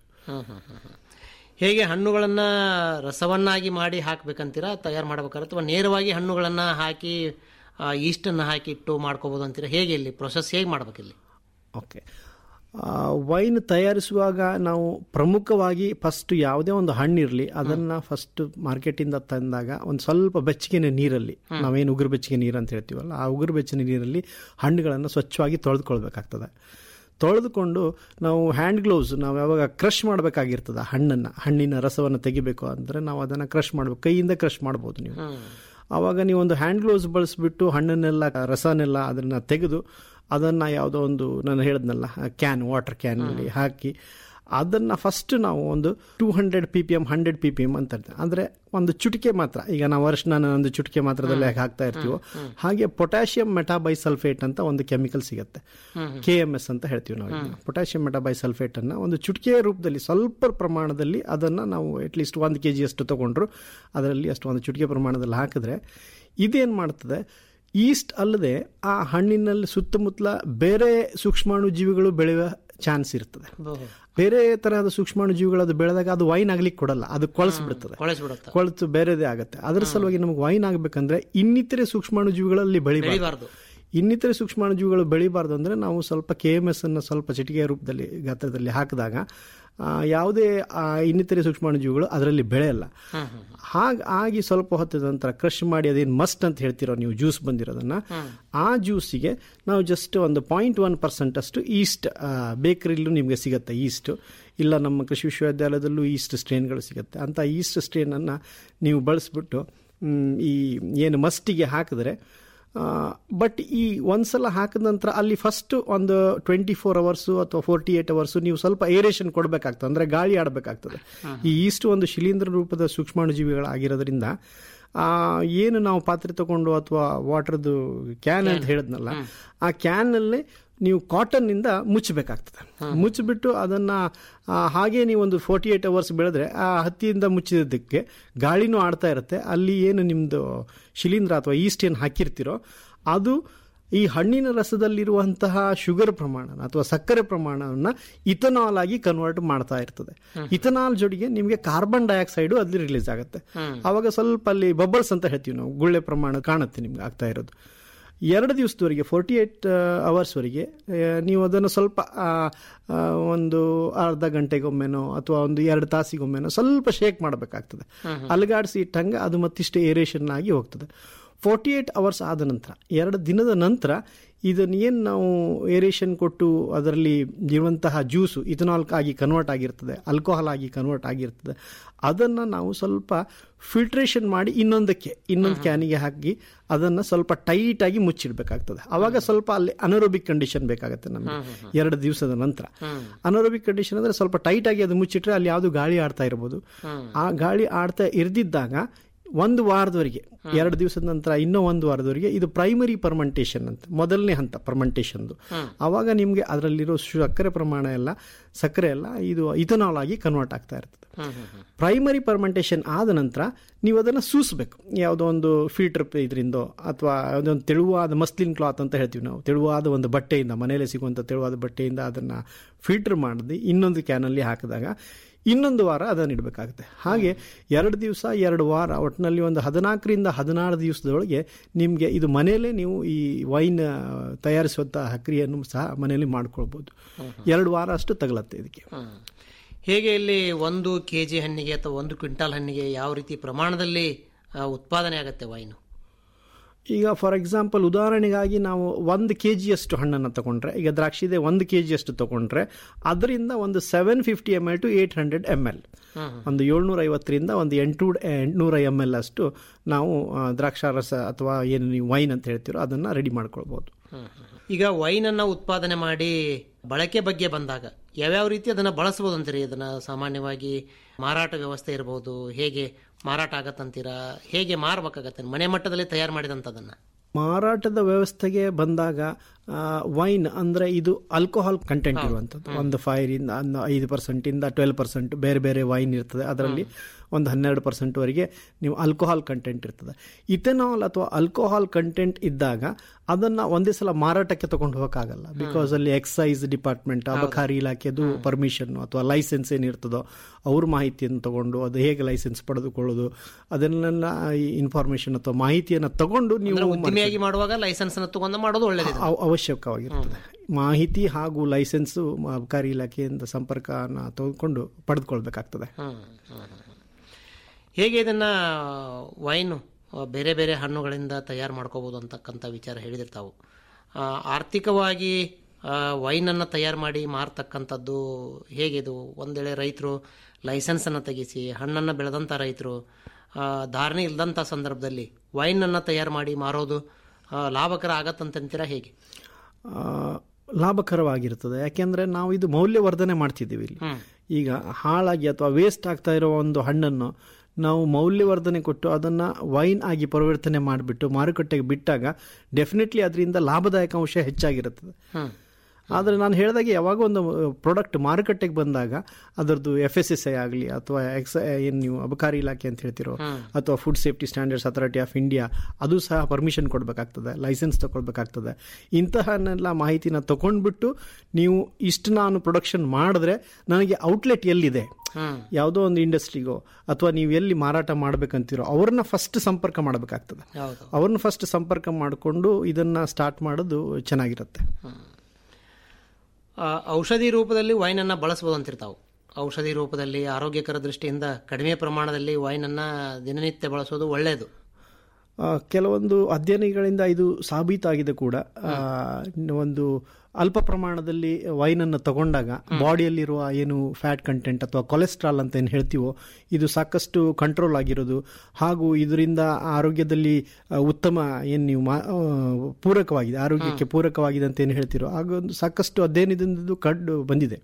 Speaker 12: ಹೇಗೆ ಹಣ್ಣುಗಳನ್ನ ರಸವನ್ನಾಗಿ ಮಾಡಿ ಹಾಕ್ಬೇಕಂತೀರಾ ತಯಾರು ಮಾಡ್ಬೇಕಾದ್ರೆ ಅಥವಾ ನೇರವಾಗಿ ಹಣ್ಣುಗಳನ್ನ ಹಾಕಿ ಆ, ಈಸ್ಟನ್ನ ಹಾಕಿ ಇಟ್ಟು ಮಾಡ್ಕೋಬಹುದು ಅಂತೀರಾ ಹೇಗೆ ಇಲ್ಲಿ ಪ್ರೊಸೆಸ್ ಹೇಗೆ ಮಾಡ್ಬೇಕಿಲ್ಲಿ
Speaker 13: ಓಕೆ ವೈನ್ ತಯಾರಿಸುವಾಗ ನಾವು ಪ್ರಮುಖವಾಗಿ ಫಸ್ಟ್ ಯಾವುದೇ ಒಂದು ಹಣ್ಣಿರಲಿ ಅದನ್ನು ಫಸ್ಟ್ ಮಾರ್ಕೆಟಿಂದ ತಂದಾಗ ಒಂದು ಸ್ವಲ್ಪ ಬೆಚ್ಚಗಿನ ನೀರಲ್ಲಿ ನಾವೇನು ಉಗುರು ಬೆಚ್ಚಗೆ ನೀರು ಅಂತ ಹೇಳ್ತೀವಲ್ಲ ಆ ಉಗುರು ಬೆಚ್ಚಗಿನ ನೀರಲ್ಲಿ ಹಣ್ಣುಗಳನ್ನು ಸ್ವಚ್ಛವಾಗಿ ತೊಳೆದುಕೊಳ್ಬೇಕಾಗ್ತದೆ ತೊಳೆದುಕೊಂಡು ನಾವು ಹ್ಯಾಂಡ್ ಗ್ಲೌಸ್ ನಾವು ಯಾವಾಗ ಕ್ರಷ್ ಮಾಡಬೇಕಾಗಿರ್ತದೆ ಹಣ್ಣನ್ನು ಹಣ್ಣಿನ ರಸವನ್ನು ತೆಗಿಬೇಕು ಅಂದರೆ ನಾವು ಅದನ್ನು ಕ್ರಷ್ ಮಾಡಬೇಕು ಕೈಯಿಂದ ಕ್ರಷ್ ಮಾಡ್ಬೋದು ನೀವು ಆವಾಗ ನೀವು ಒಂದು ಹ್ಯಾಂಡ್ ಗ್ಲೌಸ್ ಬಳಸಿಬಿಟ್ಟು ಹಣ್ಣನ್ನೆಲ್ಲ ರಸನೆಲ್ಲ ಅದನ್ನು ತೆಗೆದು ಅದನ್ನು ಯಾವುದೋ ಒಂದು ನಾನು ಹೇಳಿದ್ನಲ್ಲ ಕ್ಯಾನ್ ವಾಟರ್ ಕ್ಯಾನಲ್ಲಿ ಹಾಕಿ ಅದನ್ನು ಫಸ್ಟ್ ನಾವು ಒಂದು two hundred P P M hundred P P M ಅಂತ ಇರ್ತದೆ ಅಂದರೆ ಒಂದು ಚುಟಿಕೆ ಮಾತ್ರ ಈಗ ನಾವು ಅರಿಶಿನ ಒಂದು ಚುಟಿಕೆ ಮಾತ್ರದಲ್ಲಿ ಹೇಗೆ ಹಾಕ್ತಾ ಇರ್ತೀವೋ ಹಾಗೆ ಪೊಟ್ಯಾಷಿಯಂ ಮೆಟಾಬೈಸಲ್ಫೇಟ್ ಅಂತ ಒಂದು ಕೆಮಿಕಲ್ ಸಿಗುತ್ತೆ ಕೆ ಎಮ್ ಎಸ್ ಅಂತ ಹೇಳ್ತೀವಿ ನಾವು ಪೊಟ್ಯಾಷಿಯಂ ಮೆಟಾಬೈಸಲ್ಫೇಟ್ ಅನ್ನ ಒಂದು ಚುಟಿಕೆಯ ರೂಪದಲ್ಲಿ ಸ್ವಲ್ಪ ಪ್ರಮಾಣದಲ್ಲಿ ಅದನ್ನು ನಾವು ಅಟ್ಲೀಸ್ಟ್ ಒಂದು ಕೆ ಜಿಯಷ್ಟು ತಗೊಂಡ್ರು ಅದರಲ್ಲಿ ಅಷ್ಟು ಒಂದು ಚುಟಿಕೆ ಪ್ರಮಾಣದಲ್ಲಿ ಹಾಕಿದ್ರೆ ಇದೇನು ಮಾಡ್ತದೆ ಈಸ್ಟ್ ಅಲ್ಲದೆ ಆ ಹಣ್ಣಿನಲ್ಲಿ ಸುತ್ತಮುತ್ತಲ ಬೇರೆ ಸೂಕ್ಷ್ಮಾಣು ಜೀವಿಗಳು ಬೆಳೆಯುವ ಚಾನ್ಸ್ ಇರ್ತದೆ ಬೇರೆ ತರಹದ ಸೂಕ್ಷ್ಮಾಣು ಜೀವಿಗಳು ಅದು ಬೆಳೆದಾಗ ಅದು ವೈನ್ ಆಗ್ಲಿಕ್ಕೆ ಕೊಡಲ್ಲ ಅದು ಕೊಳಸ್ಬಿಡ್ತದೆ
Speaker 12: ಕೊಳೆಸ್ಬಿಡುತ್ತೆ
Speaker 13: ಕೊಳೆತು ಬೇರೆದೇ ಆಗುತ್ತೆ ಅದರ ಸಲುವಾಗಿ ನಮಗೆ ವೈನ್ ಆಗಬೇಕಂದ್ರೆ ಇನ್ನಿತರೆ ಸೂಕ್ಷ್ಮಾಣು ಜೀವಿಗಳಲ್ಲಿ ಬೆಳಿಬಾರ್ದು
Speaker 12: ಬೆಳಿಬಾರ್ದು
Speaker 13: ಇನ್ನಿತರೆ ಸೂಕ್ಷ್ಮಾಣು ಜೀವಿಗಳು ಬೆಳಿಬಾರ್ದು ಅಂದರೆ ನಾವು ಸ್ವಲ್ಪ ಕೆ ಎಮ್ ಎಸ್ ಅನ್ನು ಸ್ವಲ್ಪ ಚಿಟಿಕೆಯ ರೂಪದಲ್ಲಿ ಗಾತ್ರದಲ್ಲಿ ಹಾಕಿದಾಗ ಆ, ಯಾವುದೇ ಆ, ಇನ್ನಿತರೆ ಸೂಕ್ಷ್ಮಾಣು ಜೀವಿಗಳು ಅದರಲ್ಲಿ ಬೆಳೆಯಲ್ಲ ಹಾಗೆ ಆಗಿ ಸ್ವಲ್ಪ ಹೊತ್ತದ ನಂತರ ಕ್ರಶ್ ಮಾಡಿ ಅದೇನು ಮಸ್ಟ್ ಅಂತ ಹೇಳ್ತಿರೋ ನೀವು ಜ್ಯೂಸ್ ಬಂದಿರೋದನ್ನ ಆ ಜ್ಯೂಸಿಗೆ ನಾವು ಜಸ್ಟ್ ಒಂದು ಪಾಯಿಂಟ್ ಒನ್ ಪರ್ಸೆಂಟ್ ಅಷ್ಟು ಈಸ್ಟ್ ಬೇಕರಿಲ್ಲೂ ನಿಮಗೆ ಸಿಗುತ್ತೆ ಈಸ್ಟ್ ಇಲ್ಲ ನಮ್ಮ ಕೃಷಿ ವಿಶ್ವವಿದ್ಯಾಲಯದಲ್ಲೂ ಈಸ್ಟ್ ಸ್ಟ್ರೇನ್ಗಳು ಸಿಗುತ್ತೆ ಅಂತ ಈಸ್ಟ್ ಸ್ಟ್ರೇನನ್ನು ನೀವು ಬಳಸ್ಬಿಟ್ಟು ಮ್, ಈ ಏನು ಮಸ್ಟಿಗೆ ಹಾಕಿದ್ರೆ ಬಟ್ ಈ ಒಂದ್ಸಲ ಹಾಕಿದ ನಂತರ ಅಲ್ಲಿ ಫಸ್ಟ್ ಒಂದು ಟ್ವೆಂಟಿ ಫೋರ್ ಅವರ್ಸು ಅಥವಾ ಫೋರ್ಟಿ ಏಟ್ ಅವರ್ಸು ನೀವು ಸ್ವಲ್ಪ ಏರೇಷನ್ ಕೊಡಬೇಕಾಗ್ತದೆ ಅಂದರೆ ಗಾಳಿ ಆಡಬೇಕಾಗ್ತದೆ ಈ ಈಸ್ಟ್ ಒಂದು ಶಿಲೀಂಧ್ರ ರೂಪದ ಸೂಕ್ಷ್ಮಾಣುಜೀವಿಗಳಾಗಿರೋದ್ರಿಂದ ಆ, ಏನು ನಾವು ಪಾತ್ರೆ ತಗೊಂಡು ಅಥವಾ ವಾಟರ್ದು ಕ್ಯಾನ್ ಅಂತ ಹೇಳಿದ್ನಲ್ಲ ಆ ಕ್ಯಾನಲ್ಲಿ ನೀವು ಕಾಟನ್ನಿಂದ ಮುಚ್ಚಬೇಕಾಗ್ತದೆ ಮುಚ್ಚಿಬಿಟ್ಟು ಅದನ್ನು ಹಾಗೆ ನೀವು ಒಂದು ಫೋರ್ಟಿ ಏಟ್ ಅವರ್ಸ್ ಬೆಳೆದ್ರೆ ಆ ಹತ್ತಿಯಿಂದ ಮುಚ್ಚಿದ್ದಕ್ಕೆ ಗಾಳಿನೂ ಆಡ್ತಾ ಇರುತ್ತೆ ಅಲ್ಲಿ ಏನು ನಿಮ್ಮದು ಶಿಲೀಂಧ್ರ ಅಥವಾ ಈಸ್ಟ್ ಏನು ಹಾಕಿರ್ತೀರೋ ಅದು ಈ ಹಣ್ಣಿನ ರಸದಲ್ಲಿರುವಂತಹ ಶುಗರ್ ಪ್ರಮಾಣ ಅಥವಾ ಸಕ್ಕರೆ ಪ್ರಮಾಣವನ್ನು ಇಥನಾಲ್ ಆಗಿ ಕನ್ವರ್ಟ್ ಮಾಡ್ತಾ ಇರ್ತದೆ ಇಥನಾಲ್ ಜೊತೆಗೆ ನಿಮಗೆ ಕಾರ್ಬನ್ ಡೈಆಕ್ಸೈಡು ಅಲ್ಲಿ ರಿಲೀಸ್ ಆಗುತ್ತೆ ಆವಾಗ ಸ್ವಲ್ಪ ಅಲ್ಲಿ ಬಬಲ್ಸ್ ಅಂತ ಹೇಳ್ತೀವಿ ನಾವು ಗುಳ್ಳೆ ಪ್ರಮಾಣ ಕಾಣುತ್ತೆ ನಿಮ್ಗೆ ಆಗ್ತಾ ಇರೋದು ಎರಡು ದಿವಸದವರೆಗೆ ಫೋರ್ಟಿ ಏಟ್ ಅವರ್ಸ್ವರೆಗೆ ನೀವು ಅದನ್ನು ಸ್ವಲ್ಪ ಆ, ಆ, ಒಂದು ಅರ್ಧ ಗಂಟೆಗೊಮ್ಮೆನೋ ಅಥವಾ ಒಂದು ಎರಡು ತಾಸಿಗೊಮ್ಮೆನೋ ಸ್ವಲ್ಪ ಶೇಕ್ ಮಾಡಬೇಕಾಗ್ತದೆ ಅಲಗಾಡಿಸಿ ಇಟ್ಟಂಗೆ ಅದು ಮತ್ತಿಷ್ಟು ಏರೇಷನ್ ಆಗಿ ಹೋಗ್ತದೆ ಫೋರ್ಟಿ ಏಟ್ ಅವರ್ಸ್ ಆದ ನಂತರ ಎರಡು ದಿನದ ನಂತರ ಇದನ್ನು ಏನು ನಾವು ಏರೇಷನ್ ಕೊಟ್ಟು ಅದರಲ್ಲಿ ಇರುವಂತಹ ಜ್ಯೂಸು ಇಥನಾಲ್ ಆಗಿ ಕನ್ವರ್ಟ್ ಆಗಿರ್ತದೆ ಆಲ್ಕೋಹಾಲ್ ಆಗಿ ಕನ್ವರ್ಟ್ ಆಗಿರ್ತದೆ ಅದನ್ನು ನಾವು ಸ್ವಲ್ಪ ಫಿಲ್ಟ್ರೇಷನ್ ಮಾಡಿ ಇನ್ನೊಂದಕ್ಕೆ ಇನ್ನೊಂದು ಕ್ಯಾನಿಗೆ ಹಾಕಿ ಅದನ್ನು ಸ್ವಲ್ಪ ಟೈಟಾಗಿ ಮುಚ್ಚಿಡಬೇಕಾಗ್ತದೆ ಆವಾಗ ಸ್ವಲ್ಪ ಅಲ್ಲಿ ಅನರೋಬಿಕ್ ಕಂಡೀಷನ್ ಬೇಕಾಗುತ್ತೆ ನಮಗೆ ಎರಡು ದಿವಸದ ನಂತರ ಅನರೋಬಿಕ್ ಕಂಡೀಷನ್ ಅಂದರೆ ಸ್ವಲ್ಪ ಟೈಟಾಗಿ ಅದು ಮುಚ್ಚಿಟ್ರೆ ಅಲ್ಲಿ ಯಾವುದು ಗಾಳಿ ಆಡ್ತಾ ಇರ್ಬೋದು ಆ ಗಾಳಿ ಆಡ್ತಾ ಇರ್ದಿದ್ದಾಗ ಒಂದು ವಾರದವರೆಗೆ ಎರಡು ದಿವಸದ ನಂತರ ಇನ್ನೂ ಒಂದು ವಾರದವರೆಗೆ ಇದು ಪ್ರೈಮರಿ ಪರ್ಮೆಂಟೇಷನ್ ಅಂತ ಮೊದಲನೇ ಹಂತ ಪರ್ಮೆಂಟೇಷನ್ದು ಆವಾಗ ನಿಮಗೆ ಅದರಲ್ಲಿರೋ ಸಕ್ಕರೆ ಪ್ರಮಾಣ ಎಲ್ಲ ಸಕ್ಕರೆ ಎಲ್ಲ ಇದು ಇಥನಾಲ್ ಆಗಿ ಕನ್ವರ್ಟ್ ಆಗ್ತಾ ಇರ್ತದೆ ಪ್ರೈಮರಿ ಪರ್ಮೆಂಟೇಷನ್ ಆದ ನಂತರ ನೀವು ಅದನ್ನು ಸೂಸಬೇಕು ಯಾವುದೋ ಒಂದು ಫಿಲ್ಟರ್ ಇದರಿಂದ ಅಥವಾ ಯಾವುದೊಂದು ತೆಳುವಾದ ಮಸ್ಲಿನ್ ಕ್ಲಾತ್ ಅಂತ ಹೇಳ್ತೀವಿ ನಾವು ತೆಳುವಾದ ಒಂದು ಬಟ್ಟೆಯಿಂದ ಮನೆಯಲ್ಲೇ ಸಿಗುವಂಥ ತೆಳುವಾದ ಬಟ್ಟೆಯಿಂದ ಅದನ್ನು ಫಿಲ್ಟರ್ ಮಾಡಿ ಇನ್ನೊಂದು ಕ್ಯಾನಲ್ಲಿ ಹಾಕಿದಾಗ ಇನ್ನೊಂದು ವಾರ ಅದನ್ನು ಇಡಬೇಕಾಗುತ್ತೆ ಹಾಗೆ ಎರಡು ದಿವಸ ಎರಡು ವಾರ ಒಟ್ಟಿನಲ್ಲಿ ಒಂದು ಹದಿನಾಲ್ಕರಿಂದ ಹದಿನಾರು ದಿವಸದೊಳಗೆ ನಿಮಗೆ ಇದು ಮನೆಯಲ್ಲೇ ನೀವು ಈ ವೈನ್ ತಯಾರಿಸುವಂತಹ ಕ್ರಿಯೆಯನ್ನು ಸಹ ಮನೆಯಲ್ಲಿ ಮಾಡ್ಕೊಳ್ಬೋದು ಎರಡು ವಾರ ಅಷ್ಟು ತಗಲತ್ತೆ ಇದಕ್ಕೆ
Speaker 12: ಹೇಗೆ ಇಲ್ಲಿ ಒಂದು ಕೆ ಜಿ ಹಣ್ಣಿಗೆ ಅಥವಾ ಒಂದು ಕ್ವಿಂಟಾಲ್ ಹಣ್ಣಿಗೆ ಯಾವ ರೀತಿ ಪ್ರಮಾಣದಲ್ಲಿ ಆ, ಉತ್ಪಾದನೆ ಆಗುತ್ತೆ ವೈನು
Speaker 13: ಈಗ ಫಾರ್ ಎಕ್ಸಾಂಪಲ್ ಉದಾಹರಣೆಗಾಗಿ ನಾವು ಒಂದು ಕೆ ಜಿಯಷ್ಟು ಹಣ್ಣನ್ನು ತಗೊಂಡ್ರೆ ಈಗ ದ್ರಾಕ್ಷಿದೆ ಒಂದು ಕೆ ಜಿಯಷ್ಟು ತಗೊಂಡ್ರೆ ಅದರಿಂದ ಒಂದು seven fifty M L to eight hundred M L ಒಂದು ಏಳ್ನೂರ ಐವತ್ತರಿಂದ ಒಂದು ಎಂಟು ಎಂಟುನೂರ ಎಮ್ ಎಲ್ ಅಷ್ಟು ನಾವು ಆ, ದ್ರಾಕ್ಷಾರಸ ಅಥವಾ ಏನು ನೀವು ವೈನ್ ಅಂತ ಹೇಳ್ತೀರೋ ಅದನ್ನು ರೆಡಿ ಮಾಡ್ಕೊಳ್ಬೋದು
Speaker 12: ಈಗ ವೈನನ್ನ ಉತ್ಪಾದನೆ ಮಾಡಿ ಬಳಕೆ ಬಗ್ಗೆ ಬಂದಾಗ ಯಾವ್ಯಾವ ರೀತಿ ಅದನ್ನ ಬಳಸಬಹುದು ಅಂತೀರಿ ಅದನ್ನ ಸಾಮಾನ್ಯವಾಗಿ ಮಾರಾಟ ವ್ಯವಸ್ಥೆ ಇರಬಹುದು ಹೇಗೆ ಮಾರಾಟ ಆಗತ್ತಂತೀರಾ ಹೇಗೆ ಮಾರ್ಬೇಕಾಗತ್ತೆ ಮನೆ ಮಟ್ಟದಲ್ಲಿ ತಯಾರು ಮಾಡಿದಂಥದನ್ನ
Speaker 13: ಮಾರಾಟದ ವ್ಯವಸ್ಥೆಗೆ ಬಂದಾಗ ವೈನ್ ಅಂದರೆ ಇದು ಆಲ್ಕೋಹಾಲ್ ಕಂಟೆಂಟ್ ಇರುವಂಥದ್ದು ಒಂದು ಫೈವ್ ಇಂದ ಒಂದು ಐದು ಪರ್ಸೆಂಟಿಂದ ಟ್ವೆಲ್ ಪರ್ಸೆಂಟ್ ಬೇರೆ ಬೇರೆ ವೈನ್ ಇರ್ತದೆ ಅದರಲ್ಲಿ ಒಂದು ಹನ್ನೆರಡು ಪರ್ಸೆಂಟ್ವರೆಗೆ ನೀವು ಆಲ್ಕೋಹಾಲ್ ಕಂಟೆಂಟ್ ಇರ್ತದೆ ಇಥೆನಾಲ್ ಅಥವಾ ಆಲ್ಕೋಹಾಲ್ ಕಂಟೆಂಟ್ ಇದ್ದಾಗ ಅದನ್ನು ಒಂದೇ ಸಲ ಮಾರಾಟಕ್ಕೆ ತಗೊಂಡು ಹೋಗೋಕ್ಕಾಗಲ್ಲ ಬಿಕಾಸ್ ಅಲ್ಲಿ ಎಕ್ಸೈಸ್ ಡಿಪಾರ್ಟ್ಮೆಂಟ್ ಅಬಕಾರಿ ಇಲಾಖೆದು ಪರ್ಮಿಷನ್ ಅಥವಾ ಲೈಸೆನ್ಸ್ ಏನಿರ್ತದೋ ಅವ್ರ ಮಾಹಿತಿಯನ್ನು ತಗೊಂಡು ಅದು ಹೇಗೆ ಲೈಸೆನ್ಸ್ ಪಡೆದುಕೊಳ್ಳೋದು ಅದನ್ನೆಲ್ಲ ಇನ್ಫಾರ್ಮೇಶನ್ ಅಥವಾ ಮಾಹಿತಿಯನ್ನು ತಗೊಂಡು
Speaker 12: ಅಂದ್ರೆ
Speaker 13: ನೀವು
Speaker 12: ಉದ್ದಿಮೆಯಾಗಿ ಮಾಡುವಾಗ ಲೈಸೆನ್ಸ್ ಅನ್ನು ತಗೊಂಡು ಮಾಡೋದು ಒಳ್ಳೇದಿದೆ
Speaker 13: ಅವ- ಅವಶ್ಯಕವಾಗಿರ್ತದೆ ಮಾಹಿತಿ ಹಾಗೂ ಲೈಸೆನ್ಸು ಅಬಕಾರಿ ಇಲಾಖೆಯಿಂದ ಸಂಪರ್ಕನ ತೆಗೆದುಕೊಂಡು ಪಡೆದುಕೊಳ್ಬೇಕಾಗ್ತದೆ
Speaker 12: ಹ್ಮ್, ಹ್ಮ್, ಹ್ಮ್. ಹೇಗೆ ಇದನ್ನ ವೈನು ಆ, ಬೇರೆ ಬೇರೆ ಹಣ್ಣುಗಳಿಂದ ತಯಾರು ಮಾಡ್ಕೋಬಹುದು ಅಂತಕ್ಕಂಥ ವಿಚಾರ ಹೇಳಿದಿರ್ತಾವು ಆ, ಆರ್ಥಿಕವಾಗಿ ವೈನನ್ನು ತಯಾರು ಮಾಡಿ ಮಾರ್ತಕ್ಕಂಥದ್ದು ಹೇಗಿದು ಒಂದೇಳೆ ರೈತರು ಲೈಸೆನ್ಸನ್ನು ತೆಗಿಸಿ ಹಣ್ಣನ್ನು ಬೆಳೆದಂಥ ರೈತರು ಆ, ಧಾರಣೆ ಇಲ್ಲದಂಥ ಸಂದರ್ಭದಲ್ಲಿ ವೈನನ್ನು ತಯಾರು ಮಾಡಿ ಮಾರೋದು ಆ, ಲಾಭಕರ ಆಗತ್ತಂತೀರಾ ಹೇಗೆ
Speaker 13: ಆ, ಲಾಭಕರವಾಗಿರ್ತದೆ ಯಾಕೆಂದ್ರೆ ನಾವು ಇದು ಮೌಲ್ಯವರ್ಧನೆ ಮಾಡ್ತಿದ್ದೀವಿ ಇಲ್ಲಿ ಈಗ ಹಾಳಾಗಿ ಅಥವಾ ವೇಸ್ಟ್ ಆಗ್ತಾ ಇರೋ ಒಂದು ಹಣ್ಣನ್ನು ನಾವು ಮೌಲ್ಯವರ್ಧನೆ ಕೊಟ್ಟು ಅದನ್ನು ವೈನ್ ಆಗಿ ಪರಿವರ್ತನೆ ಮಾಡಿಬಿಟ್ಟು ಮಾರುಕಟ್ಟೆಗೆ ಬಿಟ್ಟಾಗ ಡೆಫಿನೆಟ್ಲಿ ಅದರಿಂದ ಲಾಭದಾಯಕ ಅಂಶ ಹೆಚ್ಚಾಗಿರುತ್ತದೆ ಆದರೆ ನಾನು ಹೇಳಿದಾಗೆ ಯಾವಾಗ ಒಂದು ಪ್ರಾಡಕ್ಟ್ ಮಾರುಕಟ್ಟೆಗೆ ಬಂದಾಗ ಅದರದ್ದು ಎಫ್ ಎಸ್ ಎಸ್ ಐ ಆಗಲಿ ಅಥವಾ ಎಕ್ಸ್ ಏನು ನೀವು ಅಬಕಾರಿ ಇಲಾಖೆ ಅಂತ ಹೇಳ್ತಿರೋ ಅಥವಾ food safety standards authority of India ಅದು ಸಹ ಪರ್ಮಿಷನ್ ಕೊಡಬೇಕಾಗ್ತದೆ ಲೈಸೆನ್ಸ್ ತಗೊಳ್ಬೇಕಾಗ್ತದೆ ಇಂತಹನ್ನೆಲ್ಲ ಮಾಹಿತಿನ ತಗೊಂಡ್ಬಿಟ್ಟು ನೀವು ಇಷ್ಟು ನಾನು ಪ್ರೊಡಕ್ಷನ್ ಮಾಡಿದ್ರೆ ನನಗೆ ಔಟ್ಲೆಟ್ ಎಲ್ಲಿದೆ ಯಾವುದೋ ಒಂದು ಇಂಡಸ್ಟ್ರಿಗೋ ಅಥವಾ ನೀವು ಎಲ್ಲಿ ಮಾರಾಟ ಮಾಡ್ಬೇಕಂತೀರೋ ಅವ್ರನ್ನ ಫಸ್ಟ್ ಸಂಪರ್ಕ ಮಾಡಬೇಕಾಗ್ತದೆ
Speaker 12: ಹೌದು
Speaker 13: ಅವ್ರನ್ನ ಫಸ್ಟ್ ಸಂಪರ್ಕ ಮಾಡಿಕೊಂಡು ಇದನ್ನ ಸ್ಟಾರ್ಟ್ ಮಾಡೋದು ಚೆನ್ನಾಗಿರುತ್ತೆ
Speaker 12: ಆ, ಔಷಧಿ ರೂಪದಲ್ಲಿ ವೈನನ್ನು ಬಳಸ್ಬೋದು ಅಂತಿರ್ತಾವೆ ಔಷಧಿ ರೂಪದಲ್ಲಿ ಆರೋಗ್ಯಕರ ದೃಷ್ಟಿಯಿಂದ ಕಡಿಮೆ ಪ್ರಮಾಣದಲ್ಲಿ ವೈನನ್ನು ದಿನನಿತ್ಯ ಬಳಸೋದು ಒಳ್ಳೆಯದು
Speaker 13: ಆ, ಕೆಲವೊಂದು ಅಧ್ಯಯನಗಳಿಂದ ಇದು ಸಾಬೀತಾಗಿದೆ ಕೂಡ ಆ, ಒಂದು ಅಲ್ಪ ಪ್ರಮಾಣದಲ್ಲಿ ವೈನನ್ನು ತಗೊಂಡಾಗ ಬಾಡಿಯಲ್ಲಿರುವ ಏನು ಫ್ಯಾಟ್ ಕಂಟೆಂಟ್ ಅಥವಾ ಕೊಲೆಸ್ಟ್ರಾಲ್ ಅಂತ ಏನು ಹೇಳ್ತೀವೋ ಇದು ಸಾಕಷ್ಟು ಕಂಟ್ರೋಲ್ ಆಗಿರೋದು ಹಾಗೂ ಇದರಿಂದ ಆರೋಗ್ಯದಲ್ಲಿ ಆ, ಉತ್ತಮ ಏನು ನೀವು ಮಾ ಆ, ಪೂರಕವಾಗಿದೆ ಆರೋಗ್ಯಕ್ಕೆ ಪೂರಕವಾಗಿದೆ ಅಂತ ಏನು ಹೇಳ್ತೀರೋ ಆಗ ಒಂದು ಸಾಕಷ್ಟು ಅಧ್ಯಯನದಿಂದ ಕಂಡು ಬಂದಿದೆ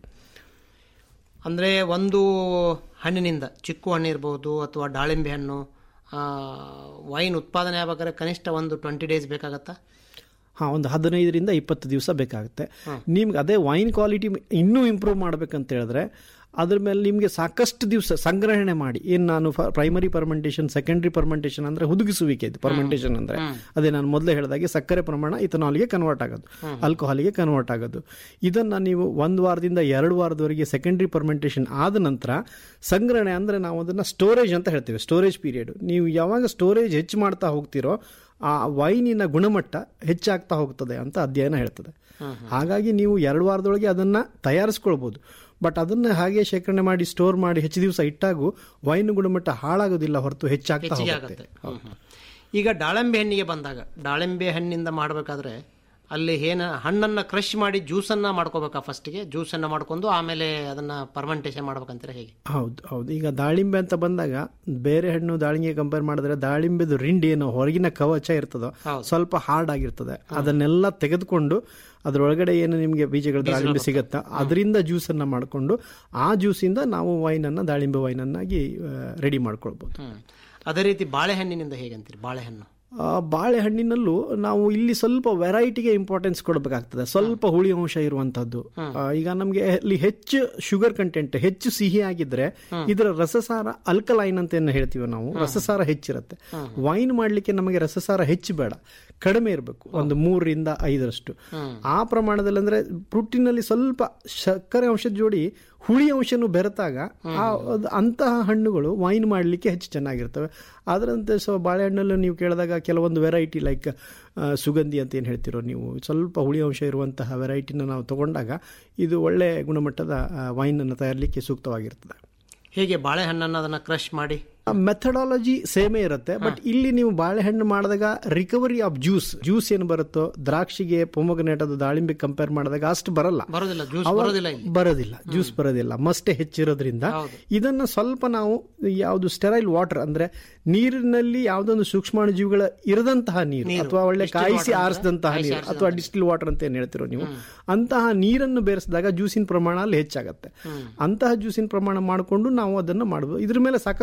Speaker 12: ಅಂದರೆ ಒಂದು ಹಣ್ಣಿನಿಂದ ಚಿಕ್ಕು ಹಣ್ಣು ಇರ್ಬೋದು ಅಥವಾ ದಾಳಿಂಬೆ ಹಣ್ಣು ಆ, ವೈನ್ ಉತ್ಪಾದನೆ ಆಗ್ಬೇಕಾದ್ರೆ ಕನಿಷ್ಠ ಒಂದು ಟ್ವೆಂಟಿ ಡೇಸ್ ಬೇಕಾಗತ್ತಾ
Speaker 13: ಹಾಂ ಒಂದು ಹದಿನೈದರಿಂದ ಇಪ್ಪತ್ತು ದಿವಸ ಬೇಕಾಗುತ್ತೆ ನಿಮ್ಗೆ ಅದೇ ವೈನ್ ಕ್ವಾಲಿಟಿ ಇನ್ನೂ ಇಂಪ್ರೂವ್ ಮಾಡ್ಬೇಕಂತ ಹೇಳಿದ್ರೆ ಅದ್ರ ಮೇಲೆ ನಿಮಗೆ ಸಾಕಷ್ಟು ದಿವಸ ಸಂಗ್ರಹಣೆ ಮಾಡಿ ಏನು ನಾನು ಪ್ರೈಮರಿ ಪರ್ಮೆಂಟೇಷನ್ ಸೆಕೆಂಡರಿ ಪರ್ಮೆಂಟೇಷನ್ ಅಂದರೆ ಹುದುಗಿಸುವಿಕೆ ಇದು ಪರ್ಮೆಂಟೇಷನ್ ಅಂದರೆ ಅದೇ ನಾನು ಮೊದಲೇ ಹೇಳಿದಾಗೆ ಸಕ್ಕರೆ ಪ್ರಮಾಣ ಇಥನಾಲ್ಗೆ ಕನ್ವರ್ಟ್ ಆಗೋದು ಆಲ್ಕೋಹಾಲಿಗೆ ಕನ್ವರ್ಟ್ ಆಗೋದು ಇದನ್ನು ನೀವು ಒಂದು ವಾರದಿಂದ ಎರಡು ವಾರದವರೆಗೆ ಸೆಕೆಂಡರಿ ಪರ್ಮೆಂಟೇಷನ್ ಆದ ನಂತರ ಸಂಗ್ರಹಣೆ ಅಂದರೆ ನಾವು ಅದನ್ನು ಸ್ಟೋರೇಜ್ ಅಂತ ಹೇಳ್ತೇವೆ ಸ್ಟೋರೇಜ್ ಪೀರಿಯಡ್ ನೀವು ಯಾವಾಗ ಸ್ಟೋರೇಜ್ ಹೆಚ್ಚು ಮಾಡ್ತಾ ಹೋಗ್ತಿರೋ ಆ ವೈನಿನ ಗುಣಮಟ್ಟ ಹೆಚ್ಚಾಗ್ತಾ ಹೋಗ್ತದೆ ಅಂತ ಅಧ್ಯಯನ ಹೇಳ್ತದೆ ಹಾಗಾಗಿ ನೀವು ಎರಡು ವಾರದೊಳಗೆ ಅದನ್ನ ತಯಾರಿಸ್ಕೊಳ್ಬೋದು ಬಟ್ ಅದನ್ನ ಹಾಗೆ ಶೇಖರಣೆ ಮಾಡಿ ಸ್ಟೋರ್ ಮಾಡಿ ಹೆಚ್ಚು ದಿವಸ ಇಟ್ಟಾಗೂ ವೈನ್ ಗುಣಮಟ್ಟ ಹಾಳಾಗೋದಿಲ್ಲ ಹೊರತು ಹೆಚ್ಚಾಗ್ತಾ
Speaker 12: ಹೆಚ್ಚಿಗೆ
Speaker 13: ಹೋಗುತ್ತೆ
Speaker 12: ಆಗುತ್ತೆ ಹ್ಮ್, ಹ್ಮ್. ಈಗ ದಾಳಿಂಬೆ ಹಣ್ಣಿಗೆ ಬಂದಾಗ ದಾಳಿಂಬೆ ಹಣ್ಣಿಂದ ಮಾಡಬೇಕಾದ್ರೆ ಅಲ್ಲಿ ಏನ ಹಣ್ಣನ್ನು ಕ್ರಶ್ ಮಾಡಿ ಜ್ಯೂಸನ್ನು ಮಾಡ್ಕೋಬೇಕಾ ಫಸ್ಟಿಗೆ ಜ್ಯೂಸನ್ನು ಮಾಡ್ಕೊಂಡು ಆಮೇಲೆ ಅದನ್ನು ಪರ್ಮೆಂಟೇಷನ್ ಮಾಡ್ಬೇಕಂತೀರ ಹೇಗೆ
Speaker 13: ಹೌದು ಹೌದು ಈಗ ದಾಳಿಂಬೆ ಅಂತ ಬಂದಾಗ ಬೇರೆ ಹಣ್ಣು ದಾಳಿಂಬೆ ಕಂಪೇರ್ ಮಾಡಿದ್ರೆ ದಾಳಿಂಬೆದು ರಿಂಡಿ ಏನು ಹೊರಗಿನ ಕವಚ ಇರ್ತದೋ ಸ್ವಲ್ಪ ಹಾರ್ಡ್ ಆಗಿರ್ತದೆ ಅದನ್ನೆಲ್ಲ ತೆಗೆದುಕೊಂಡು ಅದರೊಳಗಡೆ ಏನು ನಿಮಗೆ ಬೀಜಗಳು ದಾಳಿಂಬೆ ಸಿಗುತ್ತಾ ಅದರಿಂದ ಜ್ಯೂಸನ್ನು ಮಾಡಿಕೊಂಡು ಆ ಜ್ಯೂಸಿಂದ ನಾವು ವೈನನ್ನು ದಾಳಿಂಬೆ ವೈನನ್ನಾಗಿ ರೆಡಿ ಮಾಡ್ಕೊಳ್ಬೋದು
Speaker 12: ಹ್ಮ್. ಅದೇ ರೀತಿ ಬಾಳೆಹಣ್ಣಿನಿಂದ ಹೇಗಂತೀರಿ ಬಾಳೆಹಣ್ಣು
Speaker 13: ಆ, ಬಾಳೆಹಣ್ಣಿನಲ್ಲೂ ನಾವು ಇಲ್ಲಿ ಸ್ವಲ್ಪ ವೆರೈಟಿಗೆ ಇಂಪಾರ್ಟೆನ್ಸ್ ಕೊಡಬೇಕಾಗ್ತದೆ ಸ್ವಲ್ಪ ಹುಳಿ ಅಂಶ ಇರುವಂತದ್ದು ಆ, ಈಗ ನಮಗೆ ಇಲ್ಲಿ ಹೆಚ್ಚು ಶುಗರ್ ಕಂಟೆಂಟ್ ಹೆಚ್ಚು ಸಿಹಿ ಆಗಿದ್ರೆ ಇದರ ರಸಸಾರ ಅಲ್ಕಲೈನ್ ಅಂತ ಏನು ಹೇಳ್ತೀವಿ ನಾವು ರಸಸಾರ ಹೆಚ್ಚಿರುತ್ತೆ ವೈನ್ ಮಾಡ್ಲಿಕ್ಕೆ ನಮಗೆ ರಸಸಾರ ಹೆಚ್ಚು ಬೇಡ ಕಡಿಮೆ ಇರಬೇಕು ಒಂದು ಮೂರರಿಂದ ಐದರಷ್ಟು ಆ ಪ್ರಮಾಣದಲ್ಲಿ ಅಂದ್ರೆ ಫ್ರೂಟಿನಲ್ಲಿ ಸ್ವಲ್ಪ ಸಕ್ಕರೆ ಅಂಶದ ಜೋಡಿ ಹುಳಿ ಅಂಶನು ಬೆರೆತಾಗ ಆ ಅದು ಅಂತಹ ಹಣ್ಣುಗಳು ವೈನ್ ಮಾಡಲಿಕ್ಕೆ ಹೆಚ್ಚು ಚೆನ್ನಾಗಿರ್ತವೆ ಅದರಂತೆ ಸೊ ಬಾಳೆಹಣ್ಣಲ್ಲೂ ನೀವು ಕೇಳಿದಾಗ ಕೆಲವೊಂದು ವೆರೈಟಿ ಲೈಕ್ ಸುಗಂಧಿ ಅಂತ ಏನು ಹೇಳ್ತಿರೋ ನೀವು ಸ್ವಲ್ಪ ಹುಳಿ ಅಂಶ ಇರುವಂತಹ ವೆರೈಟಿನ ನಾವು ತಗೊಂಡಾಗ ಇದು ಒಳ್ಳೆ ಗುಣಮಟ್ಟದ ವೈನನ್ನು ತಯಾರಲಿಕ್ಕೆ ಸೂಕ್ತವಾಗಿರ್ತದೆ
Speaker 12: ಹೇಗೆ ಬಾಳೆಹಣ್ಣನ್ನು ಅದನ್ನು ಕ್ರಶ್ ಮಾಡಿ
Speaker 13: ಮೆಥಡಾಲಜಿ ಸೇಮೇ ಇರುತ್ತೆ ಬಟ್ ಇಲ್ಲಿ ನೀವು ಬಾಳೆಹಣ್ಣು ಮಾಡಿದಾಗ ರಿಕವರಿ ಆಫ್ ಜ್ಯೂಸ್ ಜ್ಯೂಸ್ ಏನು ಬರುತ್ತೋ ದ್ರಾಕ್ಷಿಗೆ ಪೊಮೊಗನೇಟ್ ಅದು ದಾಳಿಂಬೆ ಕಂಪೇರ್ ಮಾಡಿದಾಗ ಅಷ್ಟು ಬರಲ್ಲ
Speaker 12: ಬರೋದಿಲ್ಲ ಜ್ಯೂಸ್
Speaker 13: ಅವಾಗ
Speaker 12: ಬರೋದಿಲ್ಲ ಇಲ್ಲಿ
Speaker 13: ಬರೋದಿಲ್ಲ ಜ್ಯೂಸ್ ಬರೋದಿಲ್ಲ ಮಸ್ಟೆ ಹೆಚ್ಚಿರೋದ್ರಿಂದ ಇದನ್ನ ಸ್ವಲ್ಪ ನಾವು ಯಾವುದು ಸ್ಟೆರೈಲ್ ವಾಟರ್ ಅಂದ್ರೆ ನೀರಿನಲ್ಲಿ ಯಾವುದೊಂದು ಸೂಕ್ಷ್ಮಾಣು ಜೀವಿಗಳ ಇರದಂತಹ ನೀರು ಅಥವಾ ಒಳ್ಳೆ ಕಾಯಿಸಿ ಆರಿಸಿದಂತಹ ನೀರು ಅಥವಾ ಡಿಸ್ಟಿಲ್ ವಾಟರ್ ಅಂತ ಏನ್ ಹೇಳ್ತಿರೋ ನೀವು ಅಂತಹ ನೀರನ್ನು ಬೇರಿಸಿದಾಗ ಜ್ಯೂಸಿನ ಪ್ರಮಾಣ ಅಲ್ಲಿ ಹೆಚ್ಚಾಗತ್ತೆ ಅಂತಹ ಜ್ಯೂಸಿನ ಪ್ರಮಾಣ ಮಾಡಿಕೊಂಡು ನಾವು ಅದನ್ನು ಮಾಡಬಹುದು ಇದ್ರ ಮೇಲೆ ಸಾಕಷ್ಟು ಅಧ್ಯಯನಗಳು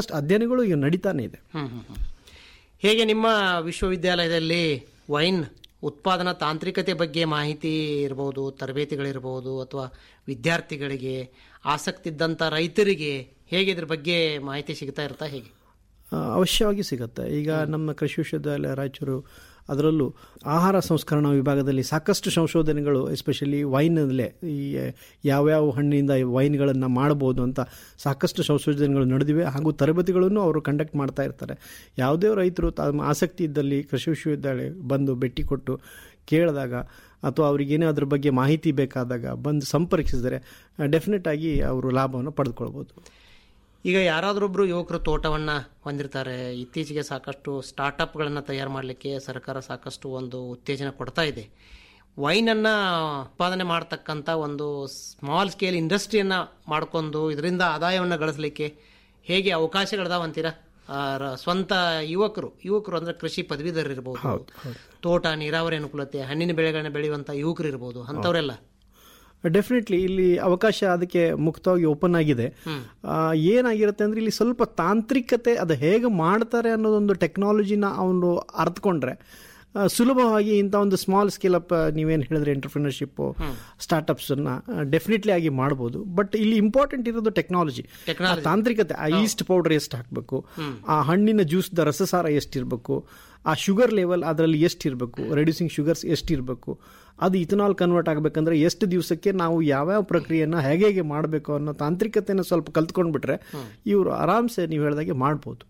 Speaker 13: ಸಂಶೋಧನೆಗಳು ಈಗ ನಡೀತಾನೆ ಇದೆ
Speaker 12: ಹ್ಮ್, ಹ್ಮ್, ಹ್ಮ್. ಹೇಗೆ ನಿಮ್ಮ ವಿಶ್ವವಿದ್ಯಾಲಯದಲ್ಲಿ ವೈನ್ ಉತ್ಪಾದನಾ ತಾಂತ್ರಿಕತೆ ಬಗ್ಗೆ ಮಾಹಿತಿ ಇರಬಹುದು ತರಬೇತಿಗಳಿರಬಹುದು ಅಥವಾ ವಿದ್ಯಾರ್ಥಿಗಳಿಗೆ ಆಸಕ್ತಿ ಇದ್ದಂಥ ರೈತರಿಗೆ ಹೇಗೆ ಇದ್ರ ಬಗ್ಗೆ ಮಾಹಿತಿ ಸಿಗ್ತಾ ಇರ್ತಾ ಹೇಗೆ
Speaker 13: ಆ, ಅವಶ್ಯವಾಗಿ ಸಿಗುತ್ತೆ ಈಗ ನಮ್ಮ ಕೃಷಿ ವಿಶ್ವವಿದ್ಯಾಲಯ ರಾಯಚೂರು ಅದರಲ್ಲೂ ಆಹಾರ ಸಂಸ್ಕರಣಾ ವಿಭಾಗದಲ್ಲಿ ಸಾಕಷ್ಟು ಸಂಶೋಧನೆಗಳು ಎಸ್ಪೆಷಲಿ ವೈನಲ್ಲೇ ಈ ಯಾವ್ಯಾವ ಹಣ್ಣಿನಿಂದ ವೈನ್ಗಳನ್ನು ಮಾಡ್ಬೋದು ಅಂತ ಸಾಕಷ್ಟು ಸಂಶೋಧನೆಗಳು ನಡೆದಿವೆ ಹಾಗೂ ತರಬೇತಿಗಳನ್ನು ಅವರು ಕಂಡಕ್ಟ್ ಮಾಡ್ತಾ ಇರ್ತಾರೆ ಯಾವುದೇ ರೈತರು ತಮ್ಮ ಆಸಕ್ತಿ ಇದ್ದಲ್ಲಿ ಕೃಷಿ ವಿಶ್ವವಿದ್ಯಾಲಯ ಬಂದು ಭೇಟಿ ಕೊಟ್ಟು ಕೇಳಿದಾಗ ಅಥವಾ ಅವರಿಗೇನೇ ಅದ್ರ ಬಗ್ಗೆ ಮಾಹಿತಿ ಬೇಕಾದಾಗ ಬಂದು ಸಂಪರ್ಕಿಸಿದರೆ ಡೆಫಿನೆಟ್ ಆಗಿ ಅವರು ಲಾಭವನ್ನು ಪಡೆದುಕೊಳ್ಬೋದು
Speaker 12: ಈಗ ಯಾರಾದ್ರೊಬ್ರು ಯುವಕರು ತೋಟವನ್ನ ಹೊಂದಿರ್ತಾರೆ ಇತ್ತೀಚೆಗೆ ಸಾಕಷ್ಟು ಸ್ಟಾರ್ಟಪ್ಗಳನ್ನು ತಯಾರು ಮಾಡಲಿಕ್ಕೆ ಸರ್ಕಾರ ಸಾಕಷ್ಟು ಒಂದು ಉತ್ತೇಜನ ಕೊಡ್ತಾ ಇದೆ ವೈನನ್ನು ಉತ್ಪಾದನೆ ಮಾಡ್ತಕ್ಕಂಥ ಒಂದು ಸ್ಮಾಲ್ ಸ್ಕೇಲ್ ಇಂಡಸ್ಟ್ರಿಯನ್ನ ಮಾಡ್ಕೊಂಡು ಇದರಿಂದ ಆದಾಯವನ್ನು ಗಳಿಸಲಿಕ್ಕೆ ಹೇಗೆ ಅವಕಾಶಗಳಿದಾವ ಅಂತೀರಾ ಆ, ರ- ಸ್ವಂತ ಯುವಕರು ಯುವಕರು ಅಂದ್ರೆ ಕೃಷಿ ಪದವೀಧರರು ಇರ್ಬೋದು ತೋಟ ನೀರಾವರಿ ಅನುಕೂಲತೆ ಹಣ್ಣಿನ ಬೆಳೆಗಳನ್ನ ಬೆಳೆಯುವಂತ ಯುವಕರು ಇರ್ಬೋದು ಅಂಥವರೆಲ್ಲ
Speaker 13: ಡೆಫಿನೆಟ್ಲಿ ಇಲ್ಲಿ ಅವಕಾಶ ಅದಕ್ಕೆ ಮುಕ್ತವಾಗಿ ಓಪನ್ ಆಗಿದೆ ಆ, ಏನಾಗಿರುತ್ತೆ ಅಂದ್ರೆ ಇಲ್ಲಿ ಸ್ವಲ್ಪ ತಾಂತ್ರಿಕತೆ ಅದು ಹೇಗೆ ಮಾಡ್ತಾರೆ ಅನ್ನೋದೊಂದು ಟೆಕ್ನಾಲಜಿನ ಅವನು ಅರ್ಥಕೊಂಡ್ರೆ ಆ, ಸುಲಭವಾಗಿ ಇಂಥ ಒಂದು ಸ್ಮಾಲ್ ಸ್ಕೇಲ್ ಅಪ್ ನೀವೇನು ಹೇಳಿದ್ರೆ ಎಂಟರ್ಪ್ರಿನರ್ಶಿಪ್ ಸ್ಟಾರ್ಟಪ್ಸನ್ನು ಡೆಫಿನೆಟ್ಲಿ ಆಗಿ ಮಾಡ್ಬೋದು ಬಟ್ ಇಲ್ಲಿ ಇಂಪಾರ್ಟೆಂಟ್ ಇರೋದು ಟೆಕ್ನಾಲಜಿ ತಾಂತ್ರಿಕತೆ ಆ ಈಸ್ಟ್ ಪೌಡರ್ ಎಷ್ಟು ಹಾಕಬೇಕು ಆ ಹಣ್ಣಿನ ಜ್ಯೂಸ್ದ ರಸಸಾರ ಎಷ್ಟಿರಬೇಕು ಆ ಶುಗರ್ ಲೆವೆಲ್ ಅದರಲ್ಲಿ ಎಷ್ಟಿರಬೇಕು ರೆಡ್ಯೂಸಿಂಗ್ ಶುಗರ್ಸ್ ಎಷ್ಟಿರಬೇಕು ಅದು ಇಥನಾಲ್ ಕನ್ವರ್ಟ್ ಆಗಬೇಕಂದ್ರೆ ಎಷ್ಟು ದಿವಸಕ್ಕೆ ನಾವು ಯಾವ್ಯಾವ ಪ್ರಕ್ರಿಯೆನ ಹೇಗೆ ಹೇಗೆ ಮಾಡಬೇಕು ಅನ್ನೋ ತಾಂತ್ರಿಕತೆನ ಸ್ವಲ್ಪ ಕಲ್ತ್ಕೊಂಡ್ಬಿಟ್ರೆ ಇವರು ಆರಾಮ್ಸೆ ನೀವು ಹೇಳ್ದಾಗೆ ಮಾಡ್ಬೋದು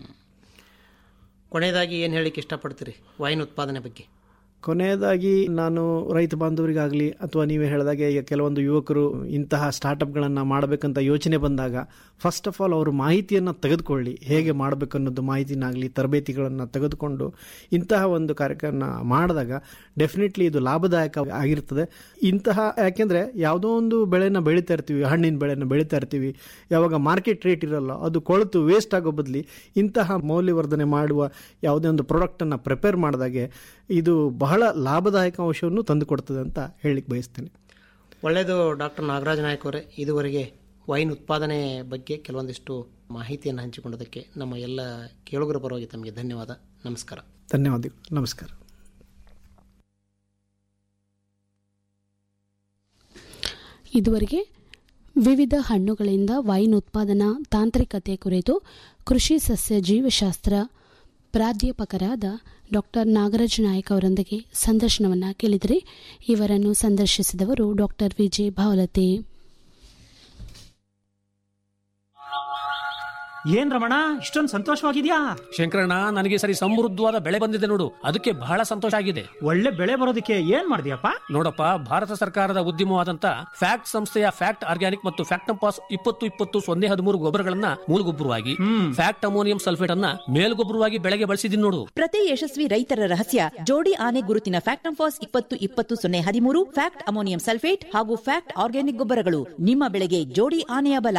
Speaker 12: ಕೊನೆಯದಾಗಿ ಏನು ಹೇಳಿಕ್ಕೆ ಇಷ್ಟಪಡ್ತೀರಿ ವೈನ್ ಉತ್ಪಾದನೆ ಬಗ್ಗೆ
Speaker 13: ಕೊನೆಯದಾಗಿ ನಾನು ರೈತ ಬಾಂಧವರಿಗಾಗಲಿ ಅಥವಾ ನೀವೇ ಹೇಳಿದಾಗೆ ಈಗ ಕೆಲವೊಂದು ಯುವಕರು ಇಂತಹ ಸ್ಟಾರ್ಟಪ್ಗಳನ್ನು ಮಾಡಬೇಕಂತ ಯೋಚನೆ ಬಂದಾಗ ಫಸ್ಟ್ ಆಫ್ ಆಲ್ ಅವರು ಮಾಹಿತಿಯನ್ನು ತೆಗೆದುಕೊಳ್ಳಿ ಹೇಗೆ ಮಾಡಬೇಕು ಅನ್ನೋದು ಮಾಹಿತಿನಾಗಲಿ ತರಬೇತಿಗಳನ್ನು ತೆಗೆದುಕೊಂಡು ಇಂತಹ ಒಂದು ಕಾರ್ಯಕ್ರಮ ಮಾಡಿದಾಗ ಡೆಫಿನೆಟ್ಲಿ ಇದು ಲಾಭದಾಯಕ ಆಗಿರ್ತದೆ ಇಂತಹ ಯಾಕೆಂದರೆ ಯಾವುದೋ ಒಂದು ಬೆಳೆನ ಬೆಳೀತಾ ಇರ್ತೀವಿ ಹಣ್ಣಿನ ಬೆಳೆನ ಬೆಳೀತಾ ಇರ್ತೀವಿ ಯಾವಾಗ ಮಾರ್ಕೆಟ್ ರೇಟ್ ಇರಲ್ಲ ಅದು ಕೊಳೆತು ವೇಸ್ಟ್ ಆಗೋ ಬದಲಿ ಇಂತಹ ಮೌಲ್ಯವರ್ಧನೆ ಮಾಡುವ ಯಾವುದೇ ಒಂದು ಪ್ರಾಡಕ್ಟನ್ನು ಪ್ರಿಪೇರ್ ಮಾಡಿದಾಗೆ ಇದು ಬಹಳ ಲಾಭದಾಯಕ ಅಂಶವನ್ನು ತಂದುಕೊಡ್ತದೆ ಅಂತ ಹೇಳಲಿಕ್ಕೆ ಬಯಸ್ತೇನೆ
Speaker 12: ಒಳ್ಳೆಯದು ಡಾಕ್ಟರ್ ನಾಗರಾಜ್ ನಾಯಕ್ ಅವರೇ ಇದುವರೆಗೆ ವೈನ್ ಉತ್ಪಾದನೆ ಬಗ್ಗೆ ಕೆಲವೊಂದಿಷ್ಟು ಮಾಹಿತಿಯನ್ನು ಹಂಚಿಕೊಂಡದಕ್ಕೆ ನಮ್ಮ ಎಲ್ಲ ಕೇಳುಗರ ಪರವಾಗಿ ತಮಗೆ ಧನ್ಯವಾದ ನಮಸ್ಕಾರ
Speaker 13: ಧನ್ಯವಾದಗಳು ನಮಸ್ಕಾರ
Speaker 2: ಇದುವರೆಗೆ ವಿವಿಧ ಹಣ್ಣುಗಳಿಂದ ವೈನ್ ಉತ್ಪಾದನಾ ತಾಂತ್ರಿಕತೆ ಕುರಿತು ಕೃಷಿ ಸಸ್ಯ ಜೀವಶಾಸ್ತ್ರ ಪ್ರಾಧ್ಯಾಪಕರಾದ ಡಾಕ್ಟರ್ ನಾಗರಾಜ್ ನಾಯಕ್ ಅವರೊಂದಿಗೆ ಸಂದರ್ಶನವನ್ನು ಕೇಳಿದರೆ ಇವರನ್ನು ಸಂದರ್ಶಿಸಿದವರು ಡಾಕ್ಟರ್ ವಿಜಯ್ ಭಾವಲತೆ
Speaker 14: ಏನ್ ರಮಣ ಇಷ್ಟೊಂದು ಸಂತೋಷವಾಗಿದ್ಯಾ
Speaker 15: ಶಂಕರಣ್ಣ ನನಗೆ ಸರಿ ಸಮೃದ್ಧವಾದ ಬೆಳೆ ಬಂದಿದೆ ನೋಡು ಅದಕ್ಕೆ ಬಹಳ ಸಂತೋಷ ಆಗಿದೆ
Speaker 14: ಒಳ್ಳೆ ಬೆಳೆ ಬರೋದಕ್ಕೆ ಏನ್ ಮಾಡಿದ್ಯಪ್ಪ
Speaker 15: ನೋಡಪ್ಪ ಭಾರತ ಸರ್ಕಾರದ ಉದ್ಯಮವಾದಂತ ಫ್ಯಾಕ್ಟ್ ಸಂಸ್ಥೆಯ ಫ್ಯಾಕ್ಟ್ ಆರ್ಗ್ಯಾನಿಕ್ ಮತ್ತು ಫ್ಯಾಕ್ಟಂಪಾಸ್ ಇಪ್ಪತ್ತು ಇಪ್ಪತ್ತು ಸೊನ್ನೆ ಹದಿಮೂರು ಗೊಬ್ಬರಗಳನ್ನ ಮೂಲಗೊಬ್ಬರವಾಗಿ ಫ್ಯಾಕ್ಟ್ ಅಮೋನಿಯಂ ಸಲ್ಫೇಟ್ ಅನ್ನ ಮೇಲ್ಗೊಬ್ಬರವಾಗಿ ಬೆಳೆಗೆ ಬಳಸಿದೀನಿ ನೋಡು
Speaker 16: ಪ್ರತಿ ಯಶಸ್ವಿ ರೈತರ ರಹಸ್ಯ ಜೋಡಿ ಆನೆ ಗುರುತಿನ ಫ್ಯಾಕ್ಟಂಫಾಸ್ ಇಪ್ಪತ್ತು ಇಪ್ಪತ್ತು ಸೊನ್ನೆ ಹದಿಮೂರು ಫ್ಯಾಕ್ಟ್ ಅಮೋನಿಯಂ ಸಲ್ಫೇಟ್ ಹಾಗೂ ಫ್ಯಾಕ್ಟ್ ಆರ್ಗ್ಯಾನಿಕ್ ಗೊಬ್ಬರಗಳು ನಿಮ್ಮ ಬೆಳೆಗೆ ಜೋಡಿ ಆನೆಯ ಬಲ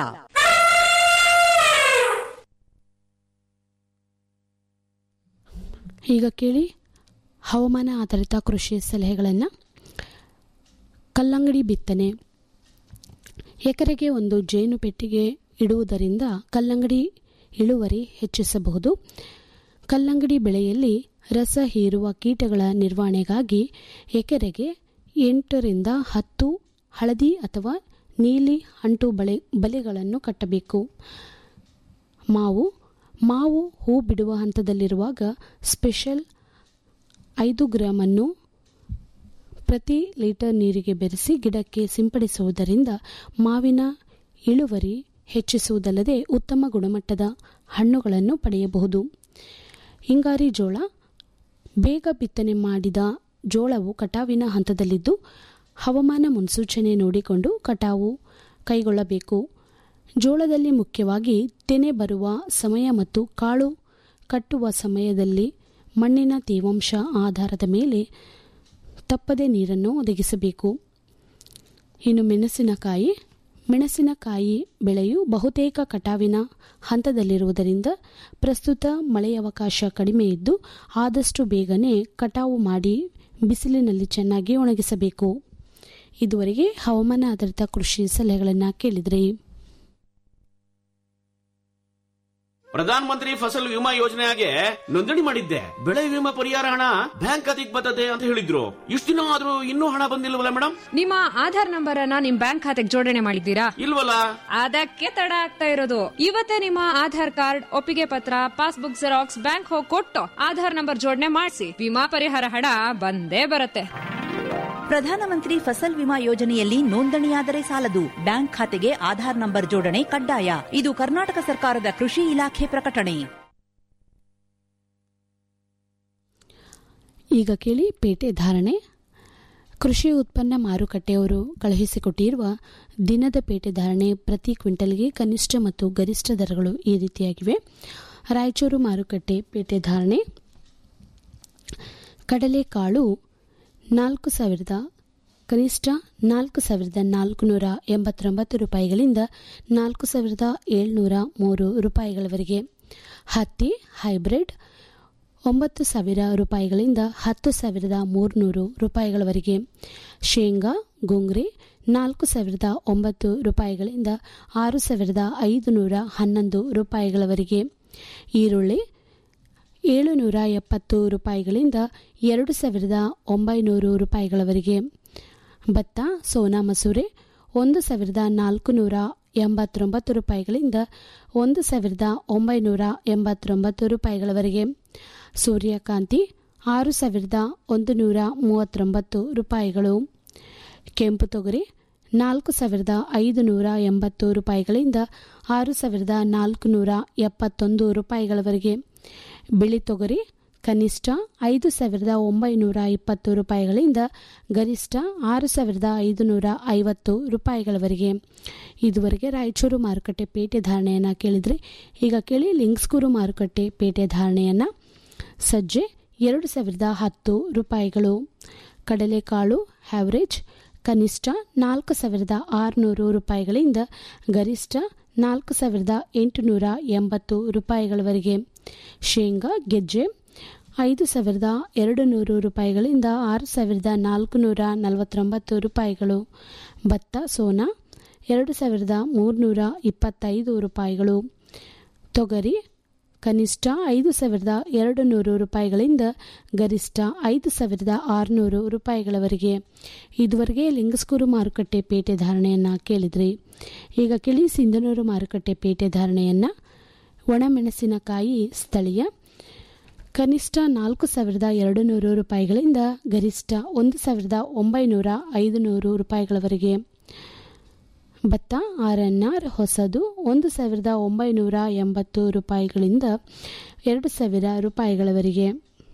Speaker 2: ಈಗ ಕೇಳಿ ಹವಾಮಾನ ಆಧಾರಿತ ಕೃಷಿ ಸಲಹೆಗಳನ್ನು ಕಲ್ಲಂಗಡಿ ಬಿತ್ತನೆ ಎಕರೆಗೆ ಒಂದು ಜೇನು ಪೆಟ್ಟಿಗೆ ಇಡುವುದರಿಂದ ಕಲ್ಲಂಗಡಿ ಇಳುವರಿ ಹೆಚ್ಚಿಸಬಹುದು ಕಲ್ಲಂಗಡಿ ಬೆಳೆಯಲ್ಲಿ ರಸ ಹೀರುವ ಕೀಟಗಳ ನಿರ್ವಹಣೆಗಾಗಿ ಎಕರೆಗೆ ಎಂಟರಿಂದ ಹತ್ತು ಹಳದಿ ಅಥವಾ ನೀಲಿ ಅಂಟು ಬಳೆ ಬಲೆಗಳನ್ನು ಕಟ್ಟಬೇಕು ಮಾವು ಮಾವು ಹೂ ಬಿಡುವ ಹಂತದಲ್ಲಿರುವಾಗ ಸ್ಪೆಷಲ್ ಐದು ಗ್ರಾಮನ್ನು ಪ್ರತಿ ಲೀಟರ್ ನೀರಿಗೆ ಬೆರೆಸಿ ಗಿಡಕ್ಕೆ ಸಿಂಪಡಿಸುವುದರಿಂದ ಮಾವಿನ ಇಳುವರಿ ಹೆಚ್ಚಿಸುವುದಲ್ಲದೆ ಉತ್ತಮ ಗುಣಮಟ್ಟದ ಹಣ್ಣುಗಳನ್ನು ಪಡೆಯಬಹುದು ಹಿಂಗಾರಿ ಜೋಳ ಬೇಗ ಬಿತ್ತನೆ ಮಾಡಿದ ಜೋಳವು ಕಟಾವಿನ ಹಂತದಲ್ಲಿದ್ದು ಹವಾಮಾನ ಮುನ್ಸೂಚನೆ ನೋಡಿಕೊಂಡು ಕಟಾವು ಕೈಗೊಳ್ಳಬೇಕು ಜೋಳದಲ್ಲಿ ಮುಖ್ಯವಾಗಿ ತೆನೆ ಬರುವ ಸಮಯ ಮತ್ತು ಕಾಳು ಕಟ್ಟುವ ಸಮಯದಲ್ಲಿ ಮಣ್ಣಿನ ತೇವಾಂಶ ಆಧಾರದ ಮೇಲೆ ತಪ್ಪದೆ ನೀರನ್ನು ಒದಗಿಸಬೇಕು ಇನ್ನು ಮೆಣಸಿನಕಾಯಿ ಮೆಣಸಿನಕಾಯಿ ಬೆಳೆಯು ಬಹುತೇಕ ಕಟಾವಿನ ಹಂತದಲ್ಲಿರುವುದರಿಂದ ಪ್ರಸ್ತುತ ಮಳೆಯವಕಾಶ ಕಡಿಮೆ ಇದ್ದು ಆದಷ್ಟು ಬೇಗನೆ ಕಟಾವು ಮಾಡಿ ಬಿಸಿಲಿನಲ್ಲಿ ಚೆನ್ನಾಗಿ ಒಣಗಿಸಬೇಕು ಇದುವರೆಗೆ ಹವಾಮಾನ ಆಧಾರಿತ ಕೃಷಿ ಸಲಹೆಗಳನ್ನು ಕೇಳಿದ್ರಿ
Speaker 17: ಪ್ರಧಾನ ಮಂತ್ರಿ ಫಸಲ್ ವಿಮಾ ಯೋಜನೆಗೆ ನೋಂದಣಿ ಮಾಡಿದ್ದೆ ಬೆಳೆ ವಿಮಾ ಪರಿಹಾರ ಹಣ ಬ್ಯಾಂಕ್ ಖಾತೆಗೆ ಬರ್ತದೆ ಅಂತ ಹೇಳಿದ್ರು ಇಷ್ಟು ದಿನ ಆದ್ರೂ ಇನ್ನೂ ಹಣ ಬಂದಿಲ್ವಲ್ಲ ಮೇಡಮ್
Speaker 18: ನಿಮ್ಮ ಆಧಾರ್ ನಂಬರ್ ಅನ್ನ ನಿಮ್ ಬ್ಯಾಂಕ್ ಖಾತೆಗೆ ಜೋಡಣೆ ಮಾಡಿದ್ದೀರಾ
Speaker 17: ಇಲ್ವಲ್ಲ
Speaker 18: ಅದಕ್ಕೆ ತಡ ಆಗ್ತಾ ಇರೋದು ಇವತ್ತೇ ನಿಮ್ಮ ಆಧಾರ್ ಕಾರ್ಡ್ ಒಪ್ಪಿಗೆ ಪತ್ರ ಪಾಸ್ಬುಕ್ ಜೆರಾಕ್ಸ್ ಬ್ಯಾಂಕ್ ಹೋಗಿ ಕೊಟ್ಟು ಆಧಾರ್ ನಂಬರ್ ಜೋಡಣೆ ಮಾಡಿಸಿ ವಿಮಾ ಪರಿಹಾರ ಹಣ ಬಂದೇ ಬರುತ್ತೆ
Speaker 16: ಪ್ರಧಾನಮಂತ್ರಿ ಫಸಲ್ ವಿಮಾ ಯೋಜನೆಯಲ್ಲಿ ನೋಂದಣಿಯಾದರೆ ಸಾಲದು ಬ್ಯಾಂಕ್ ಖಾತೆಗೆ ಆಧಾರ್ ನಂಬರ್ ಜೋಡಣೆ ಕಡ್ಡಾಯ ಇದು ಕರ್ನಾಟಕ ಸರ್ಕಾರದ ಕೃಷಿ ಇಲಾಖೆ ಪ್ರಕಟಣೆ
Speaker 2: ಈಗ ಕೇಳಿ ಪೇಟೆ ಧಾರಣೆ ಕೃಷಿ ಉತ್ಪನ್ನ ಮಾರುಕಟ್ಟೆಯವರು ಕಳುಹಿಸಿಕೊಟ್ಟಿರುವ ದಿನದ ಪೇಟೆ ಧಾರಣೆ ಪ್ರತಿ ಕ್ವಿಂಟಲ್ಗೆ ಕನಿಷ್ಠ ಮತ್ತು ಗರಿಷ್ಠ ದರಗಳು ಈ ರೀತಿಯಾಗಿವೆ ರಾಯಚೂರು ಮಾರುಕಟ್ಟೆ ಪೇಟೆ ಧಾರಣೆ ಕಡಲೆಕಾಳು ನಾಲ್ಕು ಸಾವಿರದ ಕನಿಷ್ಠ ನಾಲ್ಕು ಸಾವಿರದ ನಾಲ್ಕುನೂರ ಎಂಬತ್ತೊಂಬತ್ತು ರೂಪಾಯಿಗಳಿಂದ ನಾಲ್ಕು ಸಾವಿರದ ಏಳ್ನೂರ ಮೂರು ರೂಪಾಯಿಗಳವರೆಗೆ ಹತ್ತಿ ಹೈಬ್ರಿಡ್ ಒಂಬತ್ತು ಸಾವಿರ ರೂಪಾಯಿಗಳಿಂದ ಹತ್ತು ಸಾವಿರದ ಮೂರುನೂರು ರೂಪಾಯಿಗಳವರೆಗೆ ಶೇಂಗಾ ಗುಂಗ್ರಿ ನಾಲ್ಕು ಸಾವಿರದ ಒಂಬತ್ತು ರೂಪಾಯಿಗಳಿಂದ ಆರು ಸಾವಿರದ ಐದುನೂರ ಹನ್ನೊಂದು ರೂಪಾಯಿಗಳವರೆಗೆ ಈರುಳ್ಳಿ ಏಳುನೂರ ಎಪ್ಪತ್ತು ರೂಪಾಯಿಗಳಿಂದ ಎರಡು ಸಾವಿರದ ಒಂಬೈನೂರು ರೂಪಾಯಿಗಳವರೆಗೆ ಭತ್ತ ಸೋನಾ ಮಸೂರೆ ಒಂದು ಸಾವಿರದ ನಾಲ್ಕುನೂರ ಎಂಬತ್ತೊಂಬತ್ತು ರೂಪಾಯಿಗಳಿಂದ ಒಂದು ಸಾವಿರದ ಒಂಬೈನೂರ ಎಂಬತ್ತೊಂಬತ್ತು ರೂಪಾಯಿಗಳವರೆಗೆ ಸೂರ್ಯಕಾಂತಿ ಆರು ಸಾವಿರದ ಒಂದು ನೂರ ಮೂವತ್ತೊಂಬತ್ತು ರೂಪಾಯಿಗಳು ಕೆಂಪು ತೊಗರಿ ನಾಲ್ಕು ಸಾವಿರದ ಐದು ನೂರ ಎಂಬತ್ತು ರೂಪಾಯಿಗಳಿಂದ ಆರು ಸಾವಿರದ ನಾಲ್ಕುನೂರ ಎಪ್ಪತ್ತೊಂದು ರೂಪಾಯಿಗಳವರೆಗೆ ಬಿಳಿ ತೊಗರಿ ಕನಿಷ್ಠ ಐದು ಸಾವಿರದ ಒಂಬೈನೂರ ಇಪ್ಪತ್ತು ರೂಪಾಯಿಗಳಿಂದ ಗರಿಷ್ಠ ಆರು ಸಾವಿರದ ಐದುನೂರ ಐವತ್ತು ರೂಪಾಯಿಗಳವರೆಗೆ ಇದುವರೆಗೆ ರಾಯಚೂರು ಮಾರುಕಟ್ಟೆ ಪೇಟೆ ಧಾರಣೆಯನ್ನು ಕೇಳಿದರೆ ಈಗ ಕೇಳಿ ಲಿಂಗ್ಸ್ಕೂರು ಮಾರುಕಟ್ಟೆ ಪೇಟೆ ಧಾರಣೆಯನ್ನು ಸಜ್ಜೆ ಎರಡು ಸಾವಿರದ ಹತ್ತು ರೂಪಾಯಿಗಳು ಕಡಲೆಕಾಳು ಹ್ಯಾವ್ರೇಜ್ ಕನಿಷ್ಠ ನಾಲ್ಕು ಸಾವಿರದ ಆರುನೂರು ರೂಪಾಯಿಗಳಿಂದ ಗರಿಷ್ಠ ನಾಲ್ಕು ಸಾವಿರದ ಎಂಟುನೂರ ಎಂಬತ್ತು ರೂಪಾಯಿಗಳವರೆಗೆ ಶೇಂಗಾ ಗೆಜ್ಜೆ ಐದು ಸಾವಿರದ ಎರಡು ನೂರು ರೂಪಾಯಿಗಳಿಂದ ಆರು ಸಾವಿರದ ನಾಲ್ಕುನೂರ ನಲವತ್ತೊಂಬತ್ತು ರೂಪಾಯಿಗಳು ಭತ್ತ ಸೋನಾ ಎರಡು ಸಾವಿರದ ಮೂರುನೂರ ಇಪ್ಪತ್ತೈದು ರೂಪಾಯಿಗಳು ತೊಗರಿ ಕನಿಷ್ಠ ಐದು ಸಾವಿರದ ಎರಡು ನೂರು ರೂಪಾಯಿಗಳಿಂದ ಗರಿಷ್ಠ ಐದು ಸಾವಿರದ ಆರುನೂರು ರೂಪಾಯಿಗಳವರೆಗೆ ಇದುವರೆಗೆ ಲಿಂಗಸ್ಕೂರು ಮಾರುಕಟ್ಟೆ ಪೇಟೆ ಧಾರಣೆಯನ್ನು ಕೇಳಿದ್ರಿ ಈಗ ಕೇಳಿ ಸಿಂಧನೂರು ಮಾರುಕಟ್ಟೆ ಪೇಟೆ ಧಾರಣೆಯನ್ನು ಒಣಮೆಣಸಿನಕಾಯಿ ಸ್ಥಳೀಯ ಕನಿಷ್ಠ ನಾಲ್ಕು ಸಾವಿರದ ಎರಡು ನೂರು ರೂಪಾಯಿಗಳಿಂದ ಗರಿಷ್ಠ ಒಂದು ಸಾವಿರದ ಒಂಬೈನೂರ ಐದು ನೂರು ರೂಪಾಯಿಗಳವರೆಗೆ ಭತ್ತ ಆರ್ ಎನ್ ಆರ್ ಹೊಸದು ಒಂದು ಸಾವಿರದ ಒಂಬೈನೂರ ಎಂಬತ್ತು ರೂಪಾಯಿಗಳಿಂದ ಎರಡು ಸಾವಿರ ರೂಪಾಯಿಗಳವರೆಗೆ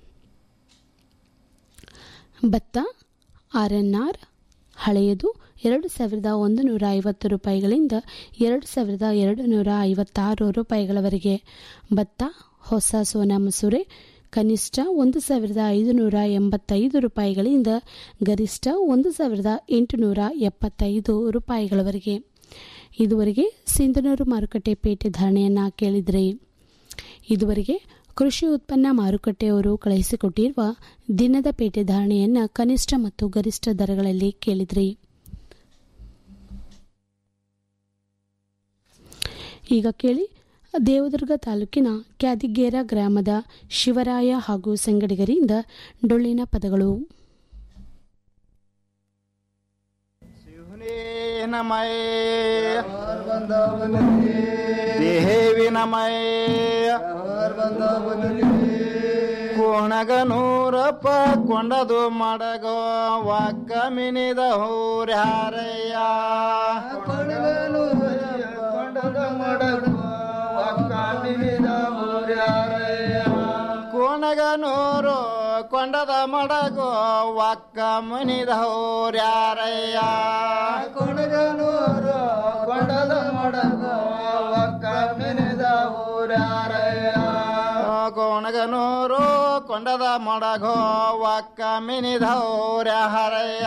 Speaker 2: ಭತ್ತ ಆರ್ ಎನ್ ಆರ್ ಹಳೆಯದು ಎರಡು ಸಾವಿರದ ಒಂದು ನೂರ ಐವತ್ತು ರೂಪಾಯಿಗಳಿಂದ ಎರಡು ಸಾವಿರದ ಎರಡು ನೂರ ಐವತ್ತಾರು ರೂಪಾಯಿಗಳವರೆಗೆ ಭತ್ತ ಹೊಸ ಸೋನಾ ಮಸೂರೆ ಕನಿಷ್ಠ ಒಂದು ಸಾವಿರದ ಐದುನೂರ ಎಂಬತ್ತೈದು ರೂಪಾಯಿಗಳಿಂದ ಗರಿಷ್ಠ ಒಂದು ಸಾವಿರದ ಎಂಟುನೂರ ಎಪ್ಪತ್ತೈದು ರೂಪಾಯಿಗಳವರೆಗೆ ಇದುವರೆಗೆ ಸಿಂಧನೂರು ಮಾರುಕಟ್ಟೆ ಪೇಟೆ ಧಾರಣೆಯನ್ನು ಕೇಳಿದ್ರಿ ಇದುವರೆಗೆ ಕೃಷಿ ಉತ್ಪನ್ನ ಮಾರುಕಟ್ಟೆಯವರು ಕಳುಹಿಸಿಕೊಟ್ಟಿರುವ ದಿನದ ಪೇಟೆ ಧಾರಣೆಯನ್ನು ಕನಿಷ್ಠ ಮತ್ತು ಗರಿಷ್ಠ ದರಗಳಲ್ಲಿ ಕೇಳಿದ್ರಿ ಈಗ ಕೇಳಿ ದೇವದುರ್ಗ ತಾಲೂಕಿನ ಕ್ಯಾದಿಗೇರ ಗ್ರಾಮದ ಶಿವರಾಯ ಹಾಗೂ ಸಂಗಡಿಗರಿಂದ ಡೊಳ್ಳಿನ ಪದಗಳು
Speaker 19: ನಮಯ ದೇವಿ ನಮಯ ಕೋಣಗನೂರಪ್ಪ ಕೊಂಡದು ಮಡಗೋ ವಾಕ್ಕ ಮಿನಿದ ಹೂರ್ಯಾರಯ್ಯ ಕೋಣಗನೂರು ಕೊಂಡದ ಮಡಗೋ ವಾಕ್ಕ ಮುನಿದ ಹೂರ್ಯಾರಯ್ಯ ಕೊಣಗನೂರು ಕೊಂಡದ ಮಡಗೋ ವಾಕ್ಕ ಮಿನಿದ ಹೂರ್ಯಾರಯ್ಯ ಕೋಣಗನೂರು ಕೊಂಡದ ಮಡಗೋ ವಾಕ್ಕ ಮಿನಿದ ಹೂರ್ಯಾರಯ್ಯ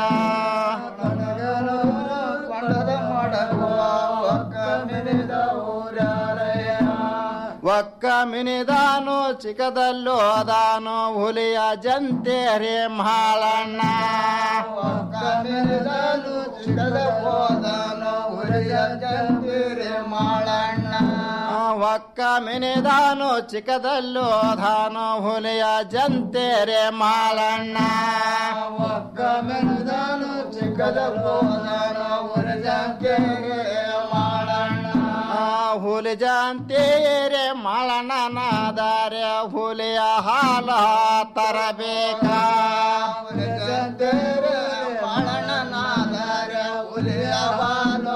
Speaker 19: ಕೊಂಡದ ಮಡಗೋ ವಾಕ್ಕ ಮಿನಿದ ಹೂರ್ಯಾರಯ್ಯ ಒಕ್ಕ ಮಿನಿದಾನು ಚಿಕ್ಕದಲ್ಲೂ ಅದಾನು ಹುಲಿಯ ಜಂತೆ ಹರೇ ಮಾಳಣ್ಣ ಒಕ್ಕ ಮಿನಿದಾನು ಚಿಕ್ಕದ ಹೋದಾನು ಹುಲಿಯ ಜಂತೆ ರೇ ಮಾಳಣ್ಣ ಒಕ್ಕ ಮಿನಿದಾನು ಚಿಕ್ಕದಲ್ಲೂ ಧಾನು ಹುಲಿಯ ಜಂತೇರೆ ಮಾಳಣ್ಣ ಒಕ್ಕ ಮಿನಿದಾನು ಚಿಕ್ಕದಲ್ಲೂ ಧಾನು ಹುಲಿ ಜಂತೇರೆ ಮಾಳಣ್ಣ ಹುಲಿ ಜಂತೇರೆ ಮಾಳಣ್ಣನಾದರೆ ಹುಲಿಯ ಹಾಲ ತರಬೇಕ ಹುಲಿ ಜಂತೇರೆ ಮಾಳಣ್ಣನಾದರೆ ಹುಲಿಯ ಹಾಲು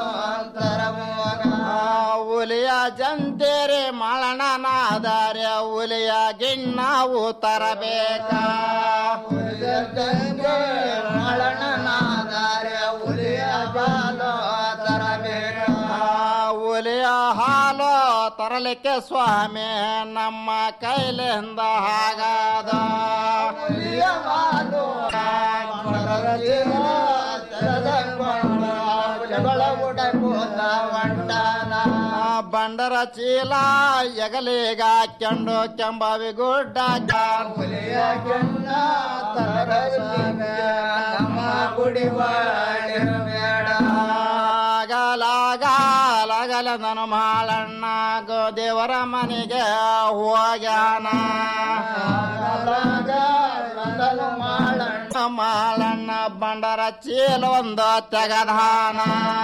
Speaker 19: ಹುಲಿಯ ಜಂತೇರೆ ಮಾಳಣ್ಣನಾದರೆ ಹುಲಿಯ ಗಿಣ್ಣವು ತರಬೇಕ ಮಾಳಣ್ಣನಾದರೆ ಹುಲಿಯ ಹಾಲು ತರಬೇಕ ಹುಲಿಯ ಹಾಲು ತರಲಿಕ್ಕೆ ಸ್ವಾಮಿ ನಮ್ಮ ಕೈಲಿಂದ ಹಾಗಾದ ಹುಲಿಯ ಹಾಲು ಬಂಡರ ಚೀಲ ಎಗಲಿಗ ಕೆಂಡು ಕೆಂಬವಿ ಗುಡ್ಡ ಹುಲಿಯ ಕೆಂಡ ಗಲಗಲ ನನು ಮಾಳಣ್ಣ ಗೋ ದೇವರ ಮನೆಗೆ ಹೋಗ್ಯಾನ ಮಾಳಣ್ಣ ಮಾಳಣ್ಣ ಬಂಡರ ಚೀಲ ಒಂದು ತೆಗದಾನ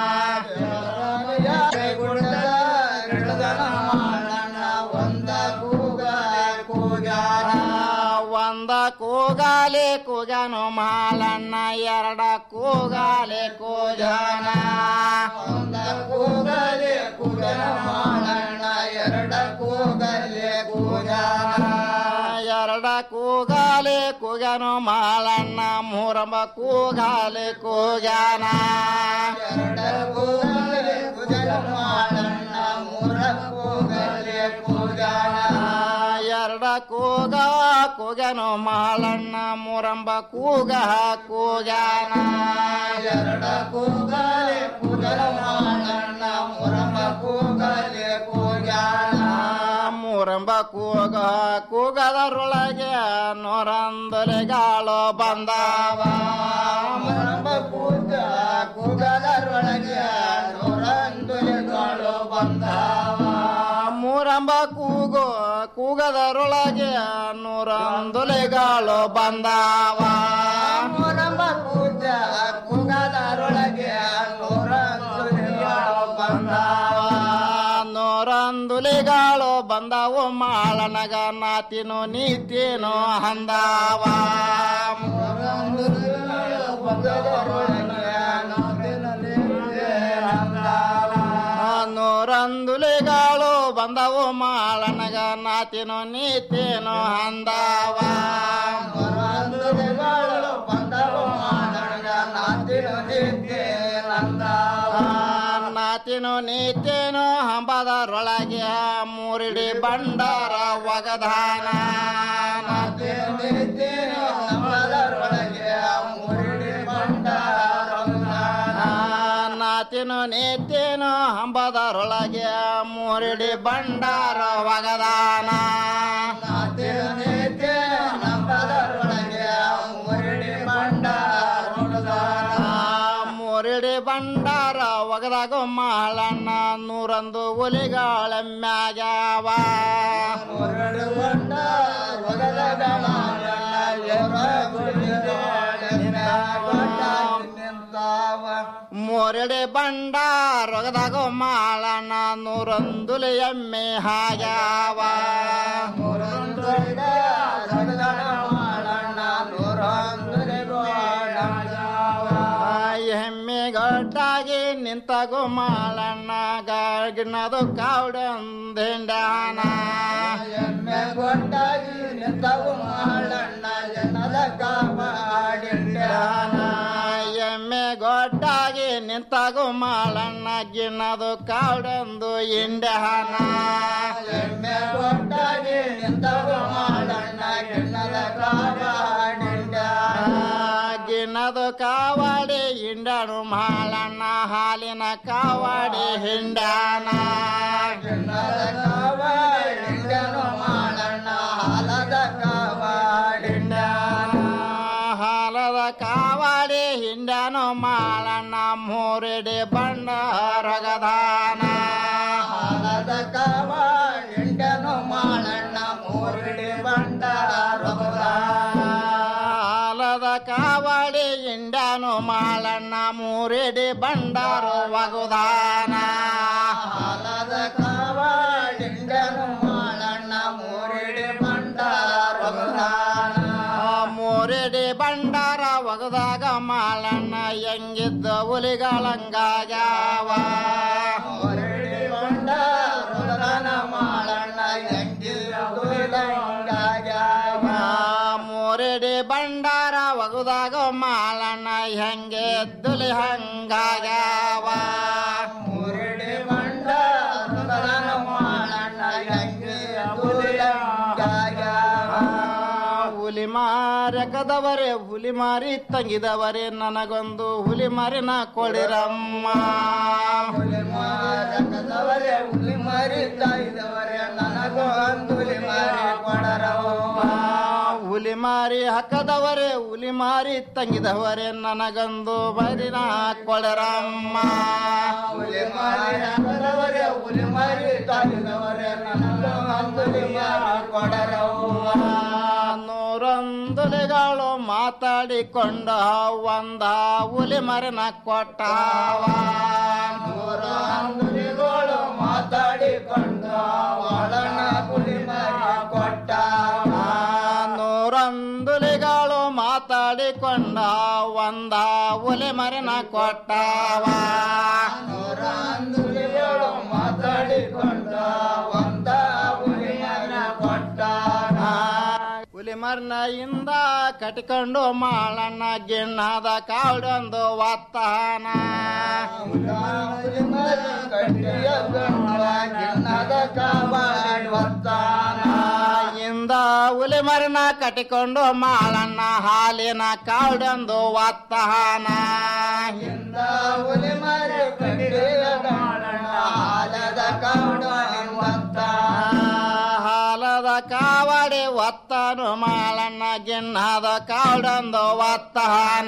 Speaker 19: ಒಂದ ಕೂಗಾಲಿ ಕೂಗನು ಮಾಳಣ್ಣ ಎರಡ ಕೂಗಾಲಿ ಕೂಜಾನ ಒಂದ ಕೂಗಾಲಿ ಕೂಗನು ಮಾಳಣ್ಣ ಎರಡ ಕೂಗಲಿ ಕೂಜಾನ ಎರಡ ಕೂಗಾಲಿ ಕೂಗನು ಮಾಳಣ್ಣ ಮೂರಂಬ ಕೂಗಾಲಿ ಕೂಗ್ಯಾನ ಎರಡ ಕೂಗಾಲಿ ಕೂಗನು ಮಾಳಣ್ಣ ಮೂರ ಕೂಗಾಲಿ ಕೂಗ್ಯಾನ ಎರಡ ಕೂಗ ಕೂಗನು ಮಾಳಣ್ಣ ಮೂರಂಬ ಕೂಗ ಕೂಗ್ಯಾನ ಎರಡ ಕೂಗಲೆ ಕೂಗಲ ಮಾಳಣ್ಣ ಮೂರಂಬ ಕೂಗಲೆ ಕೂಗ್ಯಾನ ಮೂರಂಬ ಕೂಗ ಕೂಗದರೊಳಗೆ ನೂರೊಂದಲೆಗಾಳು ಬಂದಾವ ಮೂರಂಬ ಕೂಗ ಕೂಗದರೊಳಗೆ ನೂರೊಂದಲೆಗಾಳು ಬಂದಾವ ಮೂರಂಬ ಕೂಗು ಕೂಗದರೊಳಗೆ ನೂರೊಂದೊಲೆಗಾಳು ಬಂದಾವ ಮೂರಂಬ ಕೂಜ ಕೂಗದರೊಳಗೆ ನೂರೊಂದೊಲೆಗಾಳು ಬಂದಾವ ನೂರೊಂದುಲಿಗಾಳು ಬಂದಾವು ಮಾಳನಗ ನಾತಿನು ನೀತಿನು ಹಂದಾವ ನೂರೊಂದುಲಿಗಾಳು ಬಂದವು ಮಾಳನಗ ನಾತಿನು ನೀತಿನು ಹಂದಾವ ನಾತಿನು ನೀತಿನು ಹಂಬದರೊಳಗೆ ಮೂರಿಡಿ ಬಂಡಾರ ಒಗದಾನ ನಾತಿನು ನೀತಿನು ಹಂಬದರೊಳಗೆ ಮೂರಿಡಿ ಬಂಡಾರ ನಾತಿನು ನೀತಿನು ಹಂಬದರೊಳಗೆ ಮೂರಿಡಿ ಬಂಡಾರ ಒಗದಾನ ನಾತಿನು ನೀತಿನು ಹಂಬದರೊಳಗೆ ಮೂರಿಡಿ ಬಂಡಾರ ಮೂರಿಡಿ ಬಂಡಾರ ಒಗದಾಗ ಮಾಳಣ್ಣ ನೂರೊಂದು ಒಲಿಗಳ ಮ್ಯಾಗ್ಯಾವ ಮೂರಡಿ ಬಂಡಾರ ಒಗದಾಗ ಮೂರಡಿ ಬಂಡಾರೊಗದಾಗ ಮಾಳಣ್ಣ ನೂರೊಂದುಲಿ ಎಮ್ಮೆ ಹಾಗ್ಯಾವ ಎಮ್ಮೆ ಗಡ್ಡಾಗಿ ನಿಂತಾಗೋ ಮಾಳಣ್ಣ ಗಾಗಿನದು ಕಾವಡಂದಿಂಡಾನ ಎಮ್ಮೆ ಗಡ್ಡಾಗಿ ನಿಂತಾಗೋ ಮಾಳಣ್ಣ ಜನದ ಕಾವಾಡಿಂಡಾನ ಎಮ್ಮೆ ಗೊಡ್ಡಾಗಿ ನಿಂತಾಗೋ ಮಾಳಣ್ಣ ಗಿನ್ನದು ಕಾವಡಂದು ಇಂಡಾನ ಎಮ್ಮೆ ಗೊಡ್ಡಾಗಿ ನಿಂತಾಗೋ ಮಾಳಣ್ಣ ಗಿನ್ನದ ಕಾವಾಡಿಂಡಾನ ಗಿನ್ನದು ಕಾವಾಡಿ ಹಿಂಡಾನು ಮಾಳಣ್ಣ ಹಾಲಿನ ಕಾವಾಡಿ ಹಿಂಡಾನ ಗಿನ್ನದ ಕಾವಾಡಿ ಹಿಂಡಾನು ಮಾಳಣ್ಣ ಹಾಲದ ಕಾವಾಡಿ ಹಿಂಡಾನ ಹಾಲದ ಕಾವಾಡಿ ಹಿಂಡಾನು ಮಾಳಣ್ಣ ಮೂರಿಡಿ ಬಂಡ ರಗದಾನ ಹಾಲದ ಕಾವಾಡಿ ಮಾಳಣ್ಣ ಮೂರಡಿ ಬಂಡಾರ ಹಾಲದ ಕಾವಡಿ ಇಂಡ್ಯಾನು ಮಾಳಣ್ಣ ಮೂರಡಿ ಬಂಡಾರ ವಗುದಾನ ಹಾಲದ ಕಾವಡಿ ಇಂಡ್ಯಾನು ಮಾಳಣ್ಣ ಮೂರಡಿ ಬಂಡಾರ ವಗುದಾನ ಮೂರಡಿ ಬಂಡಾರ ಒಗದಾಗ ಮಾಳಣ್ಣ ಹೆಂಗಿದ್ದ ಹುಲಿಗಳಂಗಾಗ್ಯಾವ ಮೂರಡಿ ಬಂಡಾರ ಒಗದಾನ ಮಾಳಣ್ಣ ಹೆಂಗಿದ್ದ ಹುಲಿಗಳಂಗಾಗ್ಯಾವ ಮೂರಡಿ ಬಂಡಾರ ಒಗದಾಗ ಮಾಳಣ್ಣ ಹೆಂಗೆ ದುಲಿ ಹಂಗಾಗ್ಯಾವ ಮೂರಡಿ ಬಂಡಾರ ಒಗದಾನ ಮಾಳಣ್ಣ ಹೆಂಗೆ ದುಲಿ ಹಂಗಾಗ್ಯಾವ ಹುಲಿ ಮಾರಕದವರೇ ಹುಲಿ ಮಾರಿ ತಂಗಿದವರೇ ನನಗೊಂದು ಹುಲಿ ಮಾರಿನ ಕೊಡಿರಮ್ಮ ಹುಲಿ ಮಾರಕದವರೇ ಹುಲಿ ಮಾರಿ ತಾಯಿದವರೇ ನನಗೊಂದು ಹುಲಿ ಮಾರಿ ಕೊಡರಮ್ಮ ಹುಲಿ ಮಾರಿ ಹಕ್ಕದವರೇ ಹುಲಿ ಮಾರಿ ತಂಗಿದವರೇ ನನಗೊಂದು ಬರಿನ ಕೊಡರಮ್ಮ ಹುಲಿ ಮಾರಿ ಹಕ್ಕದವರೇ ಹುಲಿ ಮಾರಿ ತಾಯಿದವರೇ ನನಗೊಂದು ಹುಲಿ ಮಾರಿ ಕೊಡರಮ್ಮ ನೂರೊಂದುಲಿಗಳು ಮಾತಾಡಿಕೊಂಡ ಒಂದ ಹುಲಿ ಮರನ ಕೊಟ್ಟಾವ ನೂರೊಂದುಲಿಗಳು ಮಾತಾಡಿಕೊಂಡ ಒಳನ ಹುಲಿ ಮರ ಕೊಟ್ಟಾವ ನೂರೊಂದುಲಿಗಳು ಮಾತಾಡಿಕೊಂಡ ಒಂದ ಹುಲಿ ಮರನ ಕೊಟ್ಟಾವ ನೂರೊಂದುಲಿಗಳು ಮಾತಾಡಿಕೊಂಡ ಒಂದ ಹುಲಿ ಮರನ ಕೊಟ್ಟಾವ ಹುಲಿ ಮರ್ನೆಯಿಂದ ಕಟ್ಕೊಂಡು ಮಾಳಣ್ಣ ಗಿಣ್ಣದ ಕಾವಡೊಂದು ಒತ್ತಾನ ಗಿಣ್ಣದ ಕಾವಾಡಿ ಒತ್ತಾನ ಇಂದ ಹುಲಿ ಮರನ ಕಟ್ಟಿಕೊಂಡು ಮಾಳಣ್ಣ ಹಾಲಿನ ಕಾವಡೊಂದು ಒತ್ತಾನ ಇಂದ ಹುಲಿ ಮರ ಮಾಳಣ್ಣ ಹಾಲದ ಕಾವಡಿ ಒತ್ತಾನ ಹಾಲದ ಕಾವಡಿ ಒತ್ತನು ಮಾಳಣ್ಣ ಗಿಣ್ಣದ ಕಾವಡೊಂದು ಒತ್ತಾನ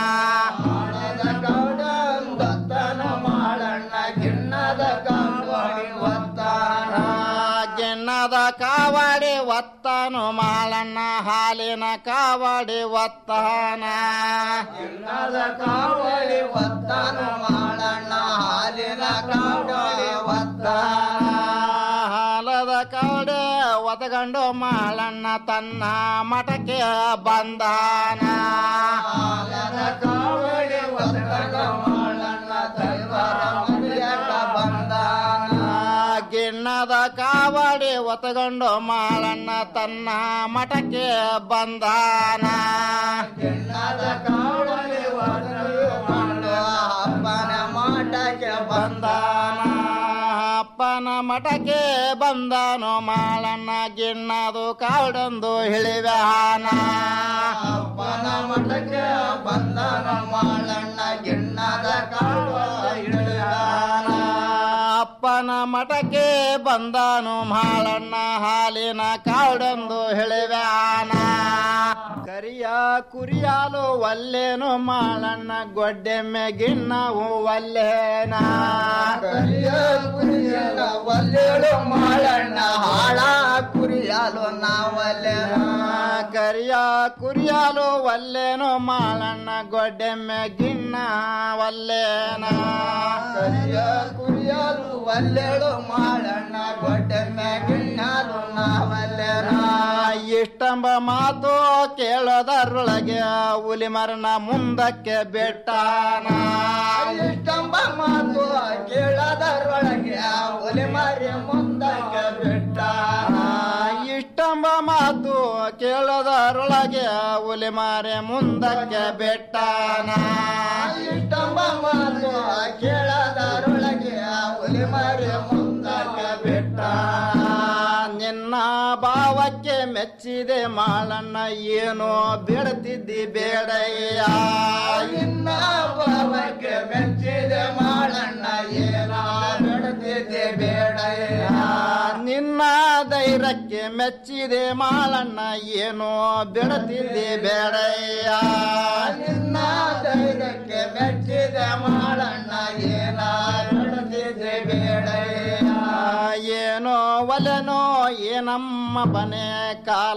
Speaker 19: ಮಾಳಣ್ಣ ಗಿಣ್ಣದ ಕಾವಡಿ ಒತ್ತಾನ ಗಿಣ್ಣದ ಕಾವಡಿ ಒತ್ತನು ಮಾಳಣ್ಣ ಹಾಲಿನ ಕಾವಡಿ ಒತ್ತಾನ ಗಿಣ್ಣದ ಕಾವಡಿ ಒತ್ತನು ಮಾಳಣ್ಣ ಹಾಲಿನ ಕಾವಡಿ ಒತ್ತಾನ ಹಾಲದ ಕೌಡೆ ಒದಗಂಡು ಮಾಳಣ್ಣ ತನ್ನ ಮಠಕ್ಕೆ ಬಂದಾನ ಹಾಲದ ಕೌಡೆ ಒದಗಂಡು ಮಾಳಣ್ಣ ತನ್ನ ಮಠಕ್ಕೆ ಬಂದಾನ ಗಿಣ್ಣದ ಕಾವಡಿ ಒತಗೊಂಡು ಮಾಳಣ್ಣ ತನ್ನ ಮಠಕ್ಕೆ ಬಂದಾನ ಗಿಣ್ಣದ ಕಾವಡಿ ಒತಗೊಂಡು ಅಪ್ಪನ ಮಠಕ್ಕೆ ಬಂದಾನ ಅಪ್ಪನ ಮಠಕ್ಕೆ ಬಂದನು ಮಾಳಣ್ಣ ಗಿಣ್ಣದು ಕಾವಡೊಂದು ಹಿಳಿವ್ಯಾನ ಅಪ್ಪನ ಮಠಕ್ಕೆ ಬಂದನು ಮಾಳಣ್ಣ ಗಿಣ್ಣದ ಕಾವಡ ಅಪ್ಪನ ಮಠಕ್ಕೆ ಬಂದನು ಮಾಳಣ್ಣ ಹಾಲಿನ ಕಾವಡೊಂದು ಹಿಳಿವ್ಯಾನ ಕರಿಯ ಕುರಿಯಾಲು ಒಲ್ಲೇನು ಮಾಳಣ್ಣ ಗೊಡ್ಡೆಮ್ಮೆ ಗಿಣ್ಣವು ಒಲ್ಲೇನ ಕರಿಯ ಕುರಿಯಲ ಒಲ್ಲೇಳು ಮಾಳಣ್ಣ ಹಾಳ ಕುರಿಯಾಲು ನಾವಲ್ಲೇನ ಕರಿಯ ಕುರಿಯಾಲು ಒಲ್ಲೇನು ಮಾಳಣ್ಣ ಗೊಡ್ಡೆಮ್ಮೆ ಗಿಣ್ಣ ಒಲ್ಲೇನ ಕರಿಯ ಕುರಿಯಾಲು ಒಲ್ಲೇಳು ಮಾಳಣ್ಣ ಗೊಡ್ಡೆಮ್ಮೆ ಗಿಣ್ಣಾಲು ನಾವಲ್ಲೇನ ಇಷ್ಟಂಬ ಮಾತು ಕೇಳೋದರೊಳಗೆ ಹುಲಿ ಮರಣ ಮುಂದಕ್ಕೆ ಬೆಟ್ಟಾನ ಇಷ್ಟಂಬ ಮಾತು ಕೇಳೋದರೊಳಗೆ ಹುಲಿ ಮರಿ ಮುಂದಕ್ಕೆ ಬೆಟ್ಟಾನ ಇಷ್ಟಂಬ ಮಾತು ಕೇಳೋದರೊಳಗೆ ಹುಲಿ ಮಾರೆ ಮುಂದಕ್ಕೆ ಬೆಟ್ಟಾನ ಇಷ್ಟಂಬ ಮಾತು ಕೇಳೋದರೊಳಗೆ ಹುಲಿ ಮಾರೆ ಮುಂದಕ್ಕೆ ಬೆಟ್ಟಾನ ನಿನ್ನ ಭಾವಕ್ಕೆ ಮೆಚ್ಚಿದೆ ಮಾಳಣ್ಣ ಏನೋ ಬೇಡತಿದ್ದಿ ಬೇಡಯ್ಯ ನಿನ್ನ ಭಾವಕ್ಕೆ ಮೆಚ್ಚಿದೆ ಮಾಳಣ್ಣ ಏನೋ ಬೇಡತಿದ್ದಿ ಬೇಡಯ್ಯ ನಿನ್ನ ಧೈರ್ಯಕ್ಕೆ ಮೆಚ್ಚಿದೆ ಮಾಳಣ್ಣ ಏನೋ ಬೇಡತಿದ್ದಿ ಬೇಡಯ್ಯ ನಿನ್ನ ಧೈರ್ಯಕ್ಕೆ ಮೆಚ್ಚಿದೆ ಮಾಳಣ್ಣ ಏನೋ ಬೇಡತಿದ್ದಿ ಬೇಡಯ್ಯ ಏನೋ ಒಲೆನೋ ಏನಮ್ಮ ಬನೆ ಕಾಲ